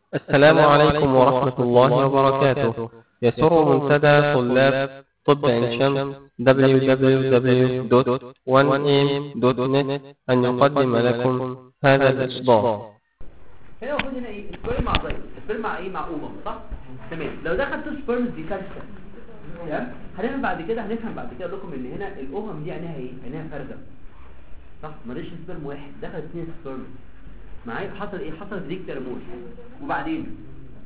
السلام عليكم ورحمة الله وبركاته يسر منتدى طلاب طب عين شمس www.1am.net أن يقدم لكم هذا الإصدار هنا المفروض هنا ايه سبيرم مع ضيق سبيرم مع ايه مع اومم صح تمام لو دخل تو سبيرمز دي كارثه تمام هنفهم بعد كده هنفهم بعد كده لكم ان هنا الاومم دي عينها ايه عينها فارده صح ماليش سبيرم واحد دخل اثنين سبيرم معايا حصل ايه حصل بريك ترمول وبعدين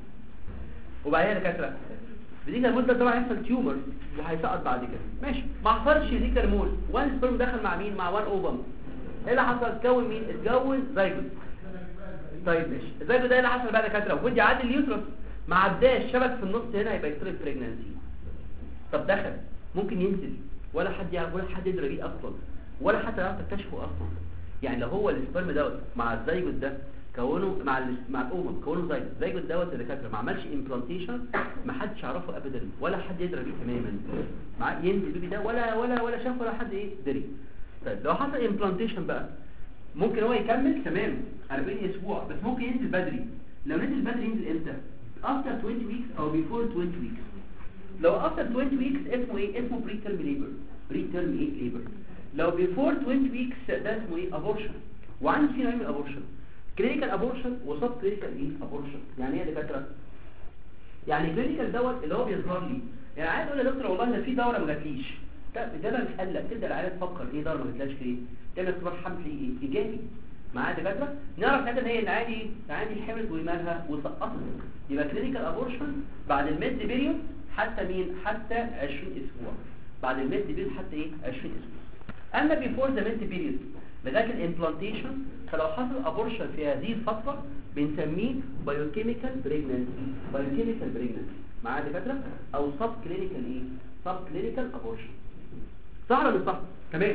وبعدين يا دكاتره بريك ترمول ده طبعا هيحصل تيومر وهيسقط بعد كده ماشي ما حصلش بريك ترمول وان سبيرم دخل مع مين مع وان اوفم ايه اللي حصل اتكون مين اتجوز زيجوت طيب ماشي الزيجوت ده إيه اللي حصل بقى يا دكاتره المفروض يعدي اليوترس ما عداش شبك في النص هنا يبقى يصير بريجنانسي طب دخل ممكن ينزل ولا حد يعرف ولا حد يدري بيه اصلا ولا حتى يعرف تكتشفه اصلا يعني لو هو السبرم دوت مع الزيجوت ده كونه مع ال مع الاومم كونه زيجوت الزيجوت دوت الدكاتره ما عملش امبلانتيشن ما حدش يعرفه ابدا ولا حد يدري بيه تماما مع ينزل البيبي ده ولا ولا ولا شاف ولا حد ايه دري طيب لو حصل امبلانتيشن بقى ممكن هو يكمل تمام 40 اسبوع بس ممكن ينزل بدري لو نزل بدري ينزل امتى after 20 weeks او before 20 weeks لو after 20 weeks اسمه ايه اسمه preterm labor preterm ايه labor لو before 20 weeks ده اسمه ايه abortion وعندي في نوعين من abortion clinical abortion وسب clinical ايه abortion يعني ايه يا دكاتره يعني clinical دوت اللي هو بيظهر لي يعني عايز اقول يا دكتور والله ان في دوره ما جاتليش ده ده بقى متقلق تبدا العيال تفكر ايه دوره ما جاتلاش ليه تعمل اختبار حمل ايه ايجابي معايا دكاتره نعرف ساعتها ان هي عادي عادي حملت ومالها وسقطت يبقى كلينيكال ابورشن بعد الميد بيريود حتى مين حتى 20 اسبوع بعد الميد بيريود حتى ايه 20 اسبوع اما بيفور ذا ميد بيريود لغايه الامبلانتيشن فلو حصل ابورشن في هذه الفتره بنسميه بايوكيميكال بريجنانسي بايوكيميكال بريجنانسي معايا دكاتره او سب كلينيكال ايه سب كلينيكال ابورشن صح ولا مش صح تمام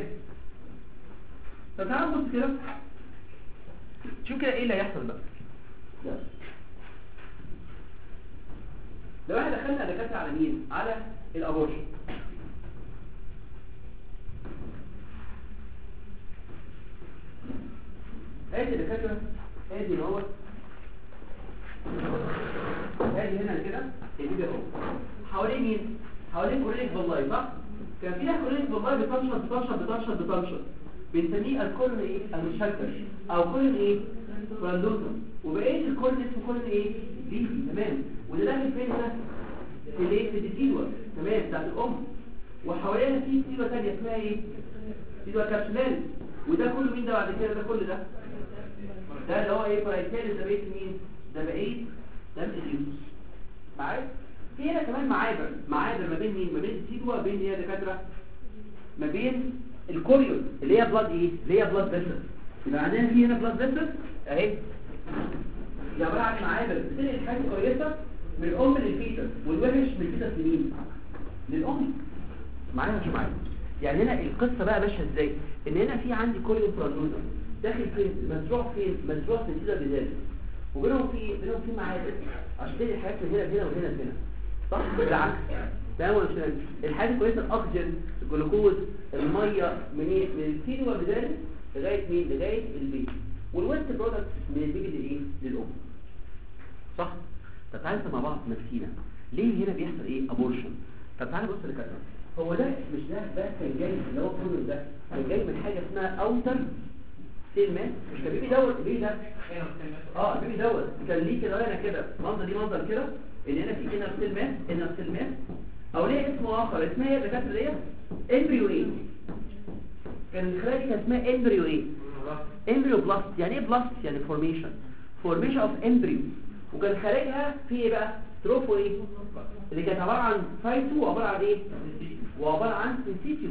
طب تعالوا نبص كده شوف كده ايه اللي هيحصل بقى يلا. لو احنا دخلنا دكاتره على مين على الابورشن ادي دكاتره ادي اهو ادي هنا كده الفيديو اهو حوالين مين حوالين كوريك بالله صح كان فيها كوريك بالله بتنشط بتنشط بتنشط بتنشط بنسميه الكولون ايه المشكل او كولون ايه كولاندوزم وبقيه الكولون اسمه كولون ايه ليفي تمام وده داخل فين ده في الايه في الديتيلوا تمام بتاعت الام وحواليها في ديتيلوا ثانيه اسمها ايه ديتيلوا كابسولاري وده كله مين ده بعد كده ده كل ده ده اللي هو ايه برايتالي ده بقيه مين ده بقيه ده اليوس معايا في هنا كمان معابر معابر ما بين مين ما بين الديتيلوا بين ايه يا دكاتره ما بين الكوريون اللي هي بلاد ايه اللي هي بلاد فيسل يبقى عندنا في هنا بلاد فيسل اهي دي عباره عن معابر بتنقل حاجه كويسه من الام للفيتس والوحش من الفيتس لمين للام معايا مش معايا يعني هنا القصه بقى ماشيه ازاي ان هنا في عندي كوريون برانوزا داخل فين مزروع فين مزروع في الفيتس بذات وبينهم في بينهم في معابر عشان تنقل الحاجات من هنا لهنا وهنا لهنا صح بالعكس فاهم ولا مش فاهم الحاجه كويسه الاكسجين الجلوكوز الميه من ايه من الفيل وبذلك لغايه مين لغايه البيت والويست برودكت من البيبي للايه للام صح طب تعالى مع بعض نفسينا ليه هنا بيحصل ايه ابورشن طب تعالى بص لكده هو ده مش ده ده كان جاي اللي هو كله ده كان جاي من حاجه اسمها اوتر سيل مان مش كان بيبي دوت البيبي ده اه البيبي دوت كان ليه كده هنا كده منظر دي منظر كده ان هنا في انر سيل مان انر سيل مان او ليه اسمه اخر اسمها ايه الدكاتره ديت امبريو ايه كان الخلايا دي كان اسمها امبريو ايه امبريو بلاست يعني ايه بلاست يعني فورميشن فورميشن اوف امبريو وكان خارجها في ايه بقى تروفو ايه اللي كانت عباره عن فايتو عباره عن ايه وعباره عن سينسيتيو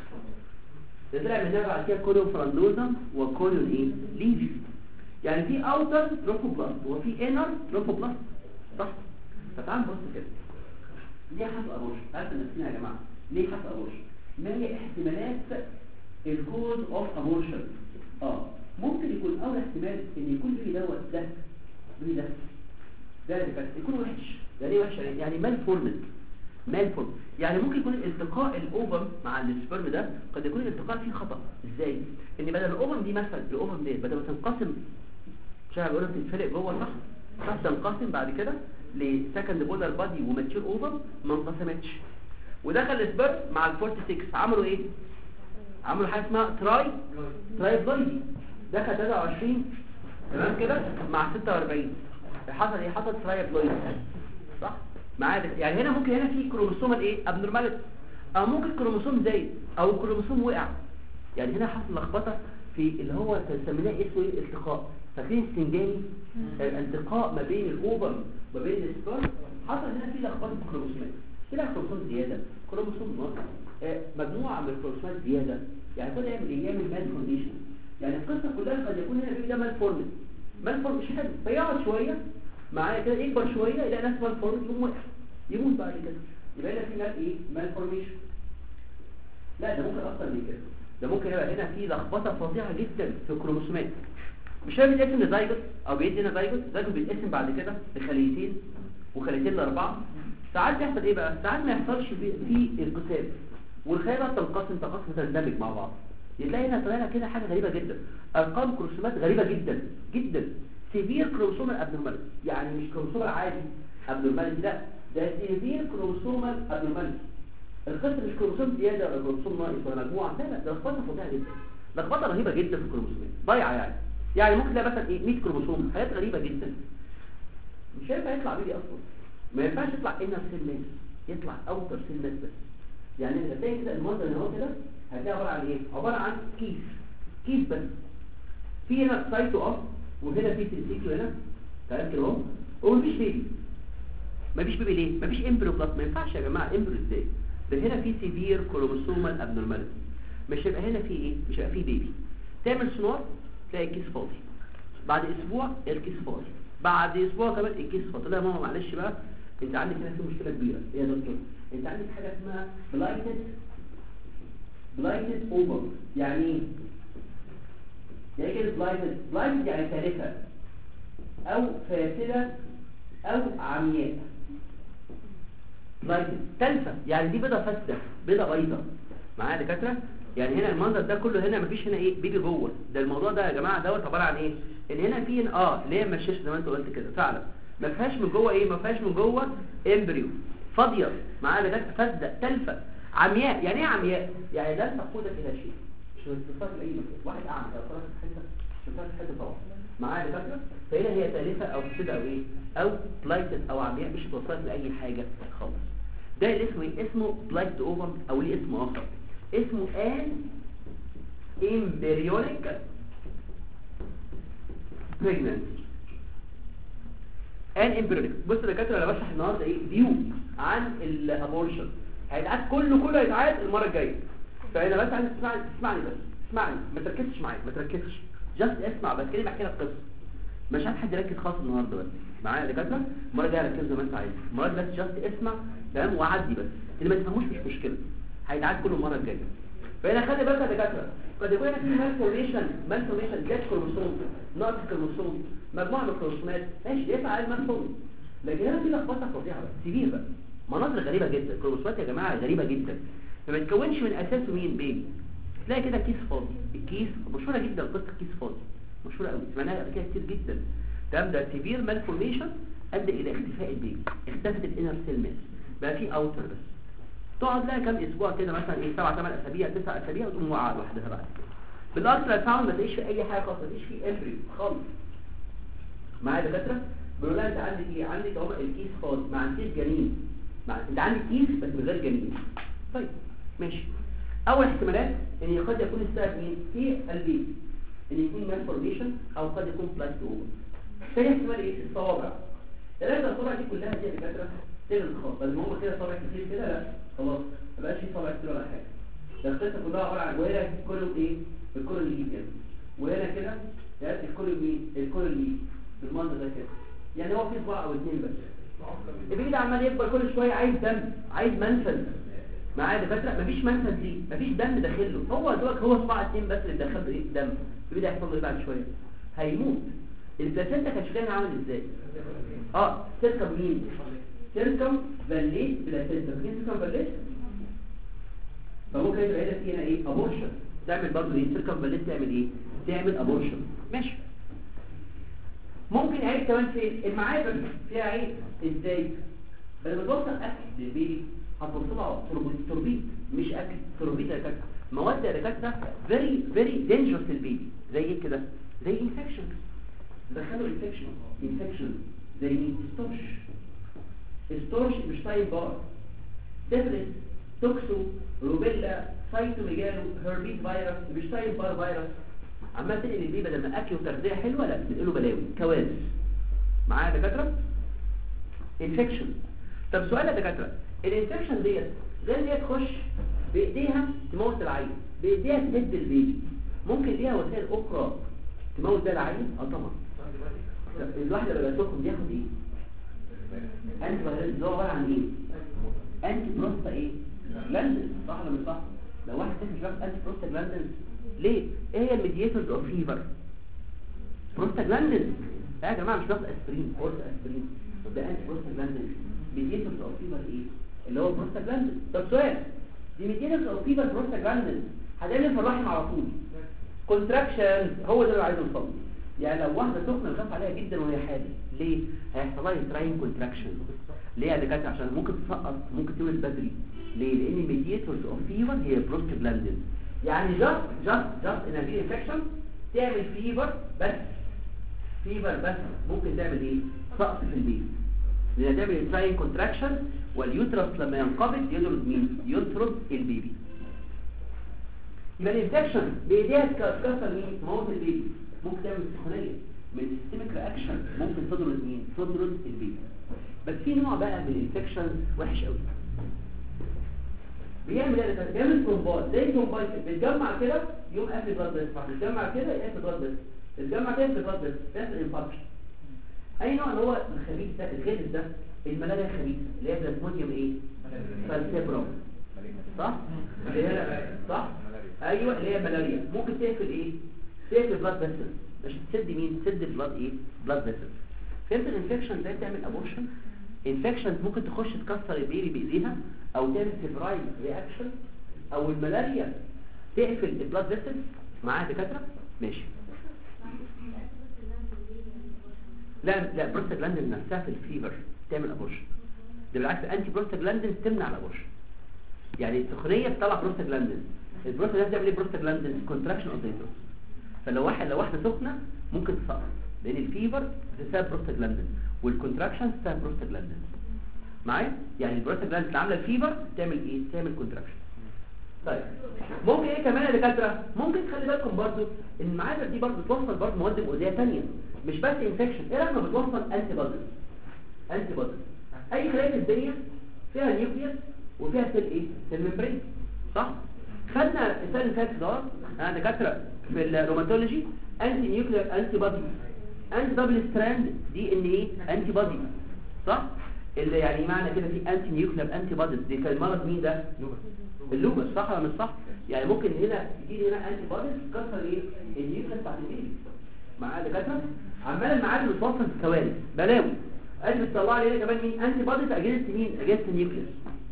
ده طلع منها بعد كده كولون فراندوزم وكولون ايه ليفي يعني في اوتر تروفو بلاست وفي انر تروفو بلاست صح فتعال نبص كده ليه حصل ابورشن عارف نفسنا يا جماعه ليه حصل ابورشن ما هي احتمالات الكوز اوف ابورشن اه ممكن يكون اول احتمال ان يكون في دوت ده في ده ده اللي كان يكون وحش ده ليه وحش يعني مال فورمد مال فورم يعني ممكن يكون التقاء الاوفم مع السبرم ده قد يكون الالتقاء فيه خطا ازاي ان بدل الاوفم دي مثلا الاوفم دي بدل ما تنقسم مش عارف اقول لك تتفرق جوه صح صح تنقسم بعد كده لسكند بولر بادي وماتشور اوفر ما انقسمتش ودخل السبرم مع ال 46 عملوا ايه عملوا حاجه اسمها تراي تراي بلويدي دخل 23 تمام كده مع 46 حصل ايه حصل تراي بلويدي صح معايا يعني هنا ممكن هنا في كروموسوم الايه ابنورماليتي او ممكن كروموسوم زايد او كروموسوم وقع يعني هنا حصل لخبطه في اللي هو سميناه اسمه ايه الالتقاء فاكرين السنجاني الالتقاء ما بين الاوفر ما بين السبرم حصل هنا في لخبطه في الكروموسومات طلع كروموسوم زياده كروموسوم ناقص آه، مجموعه من الكروموسومات زياده يعني كل يعمل ايه يعمل مال فورميشن يعني القصه كلها قد يكون هنا في ده مال فورم مال فورم مش حلو فيقعد شويه معايا كده يكبر شويه يلاقي ناس مال فورم يقوم وقع يموت بعد كده يبقى هنا في مال ايه مال فورميشن لا ده ممكن اكتر من كده ده ممكن يبقى هنا في لخبطه فظيعه جدا في الكروموسومات مش هو بيتقسم لزايجوت او بيدي هنا زايجوت زايجوت بيتقسم بعد كده لخليتين وخليتين لاربعه ساعات يحصل ايه بقى ساعات ما يحصلش في في انقسام والخلايا بقى تنقسم تنقسم تندمج مع بعض تلاقي هنا طلع كده حاجه غريبه جدا ارقام كروموسومات غريبه جدا جدا سيفير كروموسومال ابنورماليتي يعني مش كروموسومال عادي ابنورماليتي لا ده سيفير كروموسومال ابنورماليتي القصه مش كروموسوم زياده ولا كروموسوم ناقص ولا مجموعه لا لا ده لخبطه فظيعه جدا لخبطه رهيبه جدا في الكروموسومات ضايعه يعني يعني ممكن تلاقي مثلا ايه 100 كروموسوم حاجات غريبه جدا مش هينفع يطلع بيبي اصلا ما ينفعش يطلع انر سيل ماس يطلع اوتر سيل ماس بس يعني هتلاقي كده المنظر اللي هو كده هتلاقي عباره عن ايه عباره عن كيس كيس بس في هنا سايتو اب وهنا في تنسيكيو هنا تمام كده اهو ومفيش بيبي مفيش بيبي ليه مفيش امبريو بلس ما ينفعش يا جماعه امبريو ازاي ده هنا في سيفير كروموسومال ابنورماليتي مش هيبقى هنا في ايه مش هيبقى في بيبي تعمل سونار تلاقي الكيس فاضي بعد اسبوع الكيس فاضي بعد اسبوع كمان الكيس فاضي لا يا ماما معلش بقى انت عندك هنا في مشكله كبيره ايه يا دكتور انت عندك حاجه اسمها بلايتد بلايتد اوفر يعني ايه يعني كده بلايتد بلايتد يعني تاركه او فاسده او عمياء بلايتد تلفه يعني دي بيضه فاسده بيضه بيضه معايا دكاتره يعني هنا المنظر ده كله هنا مفيش هنا ايه بيبي جوه ده الموضوع ده يا جماعه دوت عباره عن ايه ان هنا في اه اللي هي مشيش زي ما انت قلت كده فعلا ما فيهاش من جوه ايه ما فيهاش من جوه امبريو فاضيه معايا دكاتره فاسده تلفه عمياء يعني ايه عمياء يعني لا تقودك الى شيء مش هتوصلك لاي مكان واحد اعمى لو طلعت في حته مش هتوصلك في حته طبعا معايا دكاتره فهنا هي تالفه او فاسده او ايه او بلايتد او عمياء مش هتوصلك لاي حاجه خالص ده اللي اسمه ايه اسمه بلايت اوفر او ليه اسم اخر اسمه ان embryonic pregnancy ان embryonic بص يا دكاتره انا بشرح النهارده ايه فيو عن الابورشن هيتعاد كله كله هيتعاد المره الجايه فانا بس عايز تسمعني تسمعني بس اسمعني ما تركزش معايا ما تركزش جاست اسمع بس كده بحكي لك قصه مش عايز حد يركز خالص النهارده بس معايا يا دكاتره المره الجايه ركز زي ما انت عايز المره دي بس جاست اسمع تمام وعدي بس اللي ما تفهموش مش مشكله هيتعاد كله المره الجايه فهنا خلي بالك يا دكاتره قد يكون هنا في مالفورميشن مالفورميشن جات كروموسوم ناقص كروموسوم مجموعه من الكروموسومات ماشي ينفع على المالفورم لكن هنا في لخبطه فظيعه بقى سيفير بقى مناظر غريبه جدا الكروموسومات يا جماعه غريبه جدا فما تكونش من اساسه مين بيبي تلاقي كده كيس فاضي الكيس مشهوره جدا قصه الكيس فاضي مشهوره قوي سمعناها قبل كده كتير جدا تمام ده سيفير مالفورميشن ادى الى اختفاء البيبي اختفت الانر سيل ماس بقى في اوتر بس تقعد لها كام اسبوع كده مثلا ايه 7 8 اسابيع 9 اسابيع وتقوم واقعه لوحدها بعد كده بالالترا ساوند ما تلاقيش في اي حاجه خالص ما تلاقيش في امبريو خالص معايا دكاتره بيقول لها انت عندك ايه عندك اهو الكيس فاضي ما عندكيش جنين مع... انت عندك كيس بس من غير جنين طيب ماشي اول احتمالات ان قد يكون السبب مين في البيت ان يكون مالفورميشن او قد يكون بلاست اوفر ثاني احتمال ايه الصوابع الثلاثه الصوابع دي كلها دي يا دكاتره تغلق خالص بدل ما هم كده صوابع كتير كده لا خلاص ما بقاش في صوابع كتير ولا حاجه ده القصه كلها عباره عن وهنا كله ايه الكل اللي كده وهنا كده ده الكل مين الكل اللي بالمنظر ده كده يعني هو في صباع او اثنين بس البيبي ده عمال يكبر كل شويه عايز دم عايز منفذ معايا دكاتره مفيش منفذ ليه مفيش دم داخله هو دوك هو صباع اتنين بس اللي دخل ايه دم البيبي ده هيحصل له ايه بعد شويه هيموت البلاسينتا كان شكلها عامل ازاي اه سيركم مين سيركم فاليت بلاسينتا فاكرين سيركم فاليت فممكن يبقى هنا في هنا ايه ابورشن تعمل برضه ايه سيركم فاليت تعمل ايه تعمل ابورشن ماشي ممكن عيب كمان فين المعابر فيها عيب ازاي لما توصل اكل للبيبي هتوصلها تربيط مش اكل تربيط يا دكاتره مواد يا دكاتره فيري فيري دينجرس للبيبي زي ايه كده زي انفكشن دخلوا انفكشن انفكشن زي ستورش ستورش مش تايب بار تفلس توكسو روبيلا سايتوميجالو هربيت فيروس مش تايب بار فيروس عمال تنقل البيبي بدل ما اكل وتغذيه حلوه لا بتنقله بلاوي كوارث معايا يا دكاتره انفكشن طب سؤال يا دكاتره الانفكشن ديت غير ان هي تخش بايديها تموت العيل بايديها تهد البيبي ممكن ليها وسائل اخرى تموت ده العيل اه طبعا طب الواحد لما بيسخن بياخد ايه انت بغير هو عباره عن ايه انتي بروستا ايه جلاندز صح ولا مش صح لو واحد تاني مش واخد انتي بروستا جلاندز ليه ايه هي الميدياتورز اوف فيفر بروستا جلاندز يا جماعه مش واخد اسبرين قلت اسبرين طب ده انتي بروستا جلاندز ميدياتورز اوف فيفر ايه اللي هو بروستا جلاندز طب سؤال دي ميدياتورز اوف فيفر بروستا جلاندز هتعمل في الرحم على طول كونتراكشن هو ده اللي عايز اوصل له. يعني لو واحده سخنه نخاف عليها جدا وهي حامل ليه هيحصل لها تراين كونتراكشن ليه يا دكاتره عشان ممكن تسقط ممكن تولد بدري ليه لان ميدياتورز اوف فيفر هي بروستاجلاندين يعني جاست جاست جاست ان في انفكشن تعمل فيفر بس فيفر بس ممكن تعمل ايه سقط في البيت لان تعمل تراين كونتراكشن واليوترس لما ينقبض يطرد مين يطرد البيبي يبقى الانفكشن بايديها تكسر مين تموت البيبي ممكن تعمل سخونيه من سيستميك رياكشن ممكن تضرب مين تضرب البيبي بس في نوع بقى من الانفكشن وحش قوي بيعمل ايه ده بيعمل ترومبوز زي ترومبوز بيتجمع كده يوم قافل بلاد بس بيتجمع كده يقفل بلاد بس بيتجمع كده يقفل بلاد بس بيحصل انفاركشن اي نوع اللي هو الخبيث ده الغلس ده الملاريا الخبيثه اللي هي بلازموديوم ايه فالسيبرم صح اللي هي صح ايوه اللي هي ملاريا ممكن تقفل ايه تقفل بلاد فيسل مش تسد مين تسد بلاد ايه بلاد فيسل فهمت الانفكشن ده تعمل ابورشن انفكشن ممكن تخش تكسر البيبي بايديها او تعمل سيفرايل رياكشن او الملاريا تقفل البلاد فيسل معاها دكاتره ماشي لا لا بروستاجلاندين نفسها في الفيبر تعمل ابورشن ده بالعكس انتي بروستاجلاندين تمنع الابورشن يعني السخونيه بتطلع بروستاجلاندين البروستاجلاندين بتعمل ايه بروستاجلاندين كونتراكشن اوف ذا فلو واحد لو واحده سخنه ممكن تسقط لان الفيبر بتسبب بروستاجلاندين والكونتراكشن بتسبب بروستاجلاندين معايا يعني البروستاجلاندين اللي عامله الفيبر تعمل ايه تعمل كونتراكشن طيب ممكن ايه كمان يا دكاتره ممكن تخلي بالكم برضو ان المعادن دي برضو بتوصل برضو مواد مؤذيه ثانيه مش بس انفكشن ايه لما بتوصل انتي بوديز انتي بوديز اي خلايا في الدنيا فيها نيوكليوس وفيها سيل ايه سيل ممبرين صح خدنا السنه اللي فاتت ده انا دكاتره في الروماتولوجي انتي نيوكلير انتي بودي انتي دبل ستراند دي ان ايه انتي بودي صح اللي يعني معنى كده في انتي نيوكلير انتي بوديز دي كان مرض مين ده اللوبس صح ولا مش صح يعني ممكن هنا تجي هنا انتي بوديز تكسر ايه النيوكلير بتاعت البيبي معايا دكاتره عمال المعادن بتوصل في كوارث بلاوي ادي بتطلع لي هنا كمان مين انتي بوديز اجينست مين اجينست النيوكلير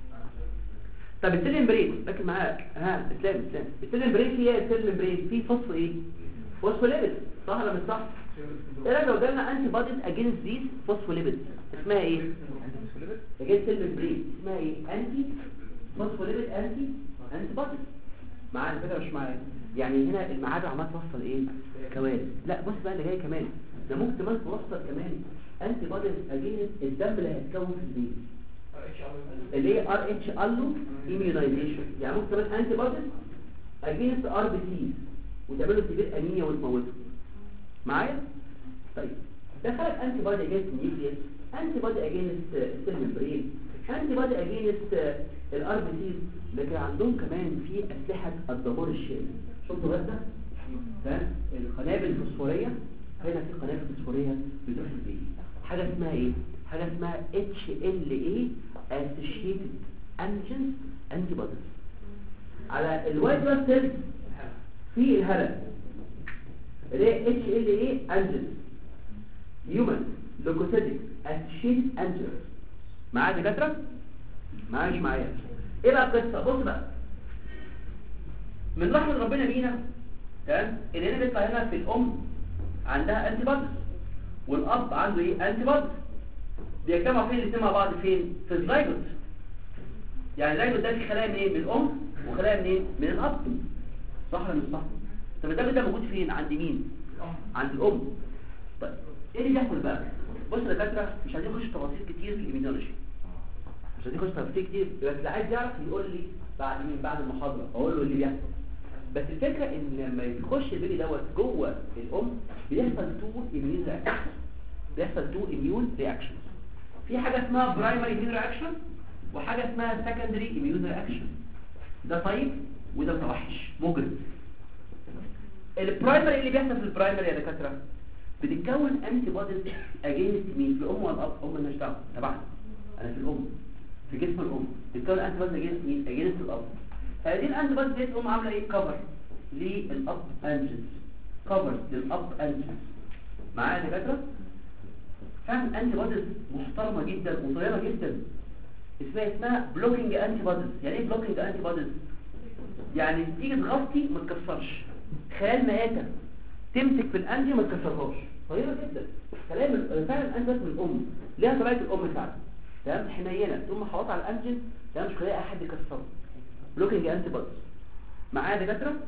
طب السيل ممبرين ركز معايا ها اسلام اسلام السيل ممبرين فيه ايه السيل ممبرين فيه فوسفو ايه فوسفوليبيد صح ولا مش صح ايه رايك لو جالنا انتي بوديز اجينست ذيس فوسفوليبيد اسمها ايه اجينست سيل ممبرين اسمها ايه انتي فوسفوليبيد انتي انتي بوديز معايا الفكره مش معايا يعني هنا المعادن عماله توصل ايه كوارث لا بص بقى اللي جاي كمان ده ممكن كمان توصل كمان انتي بوديز اجينست الدم اللي هيتكون في البيت اللي هي ار اتش الو ايميونايزيشن يعني ممكن كمان انتي بوديز اجينست ار بي سي وتعمل له سيفير انيميا وتموته معايا طيب دخلت انتي بودي اجينست نيوكليس انتي بودي اجينست سيل ممبرين انتي بودي اجينست الار بي سي لكن عندهم كمان في اسلحه الدمار الشامل شفتوا بس ده ده القنابل الفوسفوريه هنا في قنابل فوسفوريه بتروح البيت حاجه اسمها ايه حاجه اسمها اتش ال اي اسوشيتد انجن انتي بوديز على الوايت بلاد سيلز في الهلع اللي هي اتش ال اي انجن هيومن لوكوسيتيك اسوشيتد انجن معايا دكاتره معايا مش معايا ايه بقى القصه بص بقى من رحمه ربنا بينا تمام ان هنا بيطلع هنا في الام عندها انتي بوديز والاب عنده ايه انتي بودي بيجتمعوا فين الاثنين مع بعض فين في الزيجوت يعني الزيجوت ده في خلايا من ايه من الام وخلايا من ايه من الاب صح ولا مش صح طب الدم ده موجود فين عند مين عند الام طيب ايه اللي بيحصل بقى بص يا دكاتره مش عايزين نخش تفاصيل كتير في الايميونولوجي مش عايزين نخش تفاصيل كتير بس اللي عايز يعرف يقول لي بعد مين بعد المحاضره اقول له اللي بيحصل بس الفكره ان لما يخش البيبي دوت جوه الام بيحصل تو اميون رياكشن بيحصل تو اميون رياكشن في حاجه اسمها برايمري اميون رياكشن وحاجه اسمها سكندري اميون رياكشن ده طيب وده متوحش مجرم البرايمري اللي بيحصل في البرايمري يا دكاتره بتتكون انتي بوديز اجينست مين في الام والاب ام مالناش دعوه تبعنا انا في الام في جسم الام بتتكون انتي بوديز اجينست مين اجينست الاب هذه الانتي بوديز دي تقوم عامله ايه كفر للاب انجنز كفر للاب انجنز معايا يا دكاتره فعلا انتي بوديز محترمه جدا وصغيره جدا اسمها اسمها بلوكينج انتي بوديز يعني ايه بلوكينج انتي بوديز يعني تيجي تغطي ما تكسرش خيال مآتة تمسك في الانجي ما تكسرهاش صغيره جدا كلام فعلا انت من الام ليها طبيعه الام بتاعتها تمام حنينه تقوم محوطه على الانجن تمام مش هتلاقي احد يكسره بلوكينج انتي بوديز معايا يا دكاتره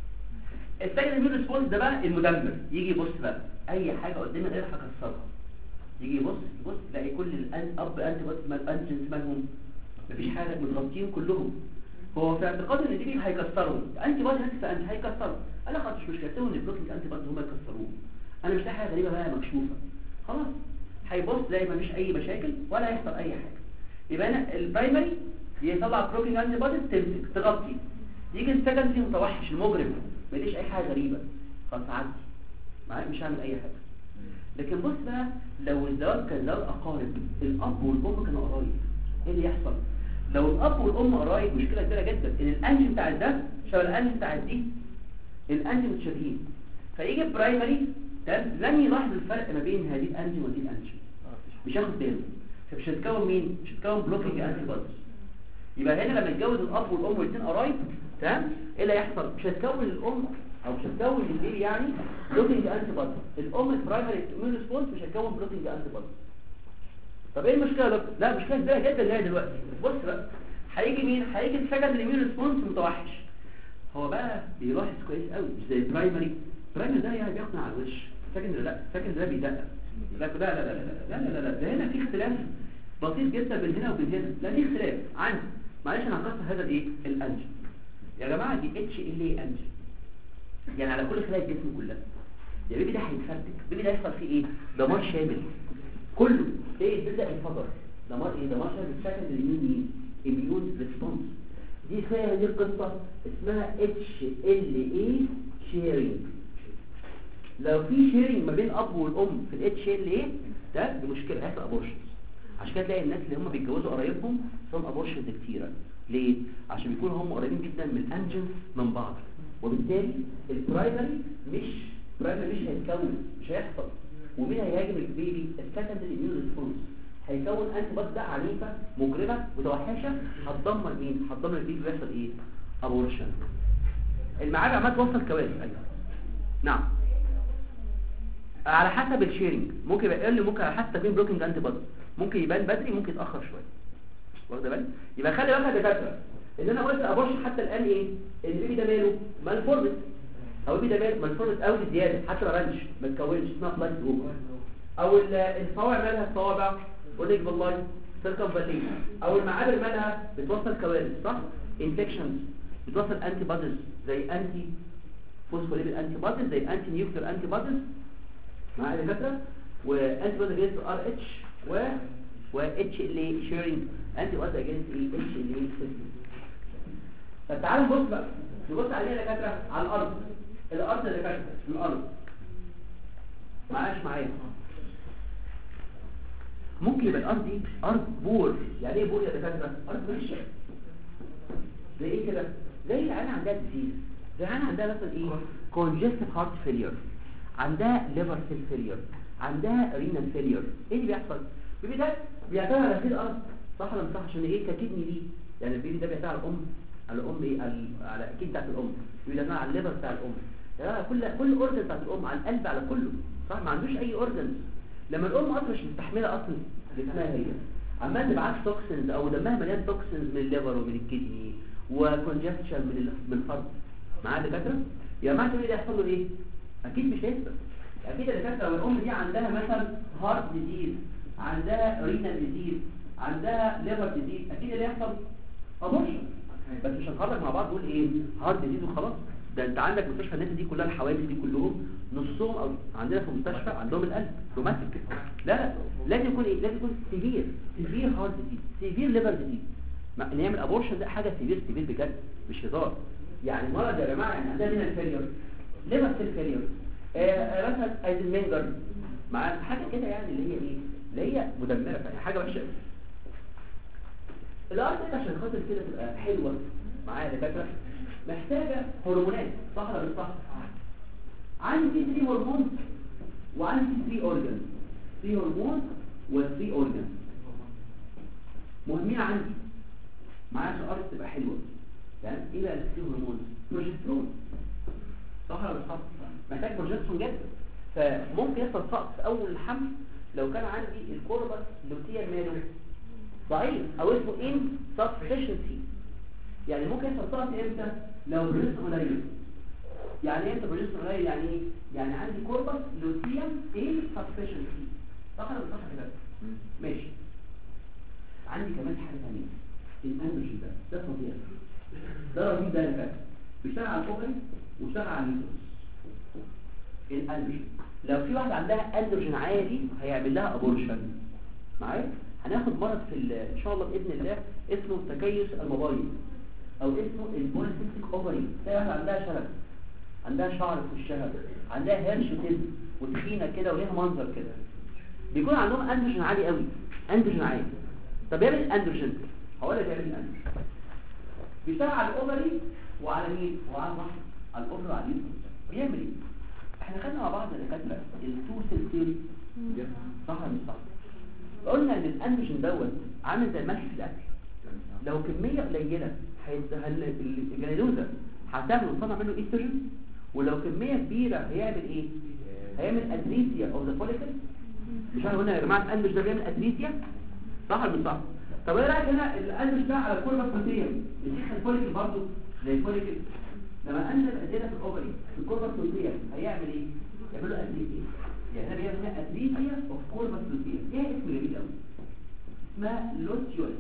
الثاني الميون ريسبونس ده بقى المدمر يجي يبص بقى اي حاجه قدامي غير هكسرها يجي يبص يبص يلاقي كل الاب انتي بوديز مال انجنز مالهم مفيش حاجه متغطيين كلهم هو في اعتقاد ان دي هيكسروا انتي بودي نفس انت هيكسروا انا خلاص مش مشكله ان البلوكينج انتي بودي هم يكسروه انا مش لاقي حاجه غريبه بقى مكشوفه خلاص هيبص زي ما فيش اي مشاكل ولا هيحصل اي حاجه يبقى انا البرايمري يطلع بلوكينج انتي بودي تمسك تغطي يجي السكندري متوحش المجرم ما يديش اي حاجه غريبه خلاص عدي معايا مش هعمل اي حاجه لكن بص بقى لو الزواج كان زواج اقارب الاب والام كانوا قرايب ايه اللي يحصل لو الاب والام قرايب مشكله كبيره جدا ان الانجن بتاع ده شبه الانجن بتاع دي الانجن متشابهين فيجي برايمري تمام لم يلاحظ الفرق ما بين هذه الانجن ودي الانجن مش هياخد باله فمش هتكون مين مش هتكون بلوكينج انتي بوديز يبقى هنا لما يتجوز الاب والام والاثنين قرايب تمام ايه اللي هيحصل مش هتكون الام او مش هتكون البيبي يعني بلوكينج انتي بوديز الام البرايمري اميون ريسبونس مش هتكون بلوكينج انتي بوديز طب ايه المشكله يا دكتور لا مشكله كبيره جدا اللي هي دلوقتي بص بقى هيجي مين هيجي السكند اميون ريسبونس متوحش هو بقى بيلاحظ كويس قوي مش زي البرايمري البرايمري ده يعني بياخد على الوش السكند لا السكند ده بيدقق لا لا لا لا لا لا لا لا ده هنا في اختلاف بسيط جدا بين هنا وبين هنا لا في اختلاف عندي معلش انا هكسر هذا الايه الانجل يا جماعه دي اتش ال اي انجل يعني على كل خلايا الجسم كلها يا بيبي ده هيتفرتك بيبي ده هيحصل فيه ايه دمار شامل كله ايه بيبدا ينفجر دمار ايه دمار شامل السكند الاميون مين اميون ريسبونس دي اسمها دي القصه اسمها اتش ال اي شيرنج لو في شيرنج ما بين اب والام في الاتش ال اي ده دي مشكله هيحصل ابورشن عشان كده تلاقي الناس اللي هم بيتجوزوا قرايبهم فيهم ابورشنز كتيره ليه عشان بيكونوا هم قريبين جدا من الانجنز من بعض وبالتالي البرايمري مش برايمري مش هيتكون مش هيحصل ومين هيهاجم البيبي السكندري اميون ريسبونس هيكون انتي بودي ده عنيفه مجرمه متوحشه هتدمر مين هتدمر البيبي ويحصل ايه ابورشن المعاد عمال توصل كوارث ايوه نعم على حسب الشيرنج ممكن يبقى اقل ممكن على حسب مين بلوكينج انتي بودي ممكن يبان بدري ممكن يتاخر شويه واخد بالك يبقى خلي بالك يا دكاتره ان انا قلت ابورشن حتى الان ايه البيبي ده ماله مالفورمت او البيبي ده ماله مالفورمت قوي زياده حتى ما بانش ما تكونش اسمها بلايس جوه او الصوابع مالها الصوابع وليك بالله سيركم فالي او المعابر مالها بتوصل كوارث صح انفكشنز بتوصل انتي بوديز زي انتي فوسفوليبيد انتي بوديز زي انتي نيوكلير انتي بوديز معايا يا دكاتره وانتي بوديز اجينست ار اتش و و اتش ال اي شيرنج انتي بوديز اجينست اي اتش ال اي طب تعالوا نبص بقى نبص عليها يا دكاتره على الارض الارض يا دكاتره الارض معاش معايا ممكن يبقى الارض دي ارض بور يعني ايه بور يا دكاتره ارض وحشه زي ايه كده زي العيال عندها ديزيز زي العيال عندها مثلا ايه كونجستيف هارت فيلير عندها ليفر سيل فيلير عندها رينال فيلير ايه اللي بيحصل البيبي ده بيعتمد على هذه الارض صح ولا مش صح عشان ايه ككدني ليه يعني البيبي ده بيعتمد على الام على الام ايه على على اكيد بتاعت الام بيعتمد على الليفر بتاع الام يعني كل كل اورجن بتاعت الام على القلب على كله صح ما عندوش اي اورجن لما الام اصلا مش مستحمله اصلا جسمها هي عمال تبعت توكسنز او دمها مليان توكسنز من الليفر ومن الكدني وكونجكشن من ال- من الفرد معايا دكاتره يا جماعه تقول لي ده يحصل له ايه اكيد مش هيثبت اكيد الدكاتره لو الام دي عندها مثلا هارت ديزيز عندها رينال ديزيز عندها ليفر ديزيز اكيد اللي هيحصل ابورشن بس مش هنخرج مع بعض نقول ايه هارت ديزيز وخلاص ده انت عندك مستشفى الناس دي كلها الحوادث دي كلهم نصهم او عندنا في المستشفى عندهم القلب روماتيك لا لا لازم يكون ايه لازم يكون سيفير سيفير هارت ديزيز سيفير ليفر ديزيز ما- نعمل ابورشن ده حاجه سيفير سيفير بجد مش هزار يعني مرض يا جماعه يعني عندنا هنا الفيلير ليفر سيل فيلير آه مثلا ايزنمنجر مع حاجه كده يعني اللي هي ايه اللي هي مدمره يعني حاجه وحشه قوي الارض دي عشان خاطر كده تبقى حلوه معايا يا دكاتره محتاجه هرمونات صح ولا مش صح عندي 3 هرمون وعندي 3 اورجان 3 هرمون و3 اورجان مهمين عندي معايا عشان الارض تبقى حلوه تمام ايه بقى ال 3 هرمون بروجسترون صح ولا مش صح محتاج بروجسترون جدا فممكن يحصل سقط في اول الحمل لو كان عندي الكوربس لوتيال ماله ضعيف او اسمه insufficiency يعني ممكن يحصل سقط امتى لو بروجسترون قليل يعني ايه امتى بروجسترون قليل يعني ايه يعني عندي كوربس لوتيال insufficiency صح ولا مش صح كده ماشي عندي كمان حاجه ثانيه الاندروجين ده ده فظيع ده رهيب ده اللي فات بيشتغل على الكوبري وبيشتغل على اليوترس الاندروجين لو في واحده عندها اندروجين عالي هيعمل لها ابورشن معايا هناخد مرض في ال- ان شاء الله باذن الله اسمه تكيس المبايض او اسمه البوليسيستيك اوفري تلاقي واحده عندها شلل عندها شعر في وشها عندها هيرشوتيزم وتخينه كده وليها منظر كده بيكون عندهم اندروجين عالي قوي اندروجين عالي طب يعمل الاندروجين هقول لك يعمل الاندروجين بيشتغل على الاوفري وعلى مين وعلى الرحم على الاوفري وعلى اليوتيوب بيعمل ايه احنا خدنا مع بعض يا دكاتره التو سيل ثيوري صح ولا مش صح قلنا ان الاندروجين دوت عامل زي الملح في الاكل لو كميه قليله هيتهل الجلوزه هتعمل وتصنع منه ايستروجين ولو كميه كبيره هيعمل ايه هيعمل ادريسيا او ذا فوليكل مش احنا قلنا يا جماعه الاندروج ده بيعمل ادريسيا صح ولا مش صح طب ايه رايك هنا الاندروج ده على الكوربا الصوتيه بيشيخ الفوليكل برضه زي الفوليكل لما انزل ادينا في الاوفري في الكوربا الصوتيه هيعمل ايه يعمل له ادريسيا يعني هنا بيعمل هنا ادريسيا اوف كوربا الصوتيه ايه اسم جميل قوي اسمها لوتيول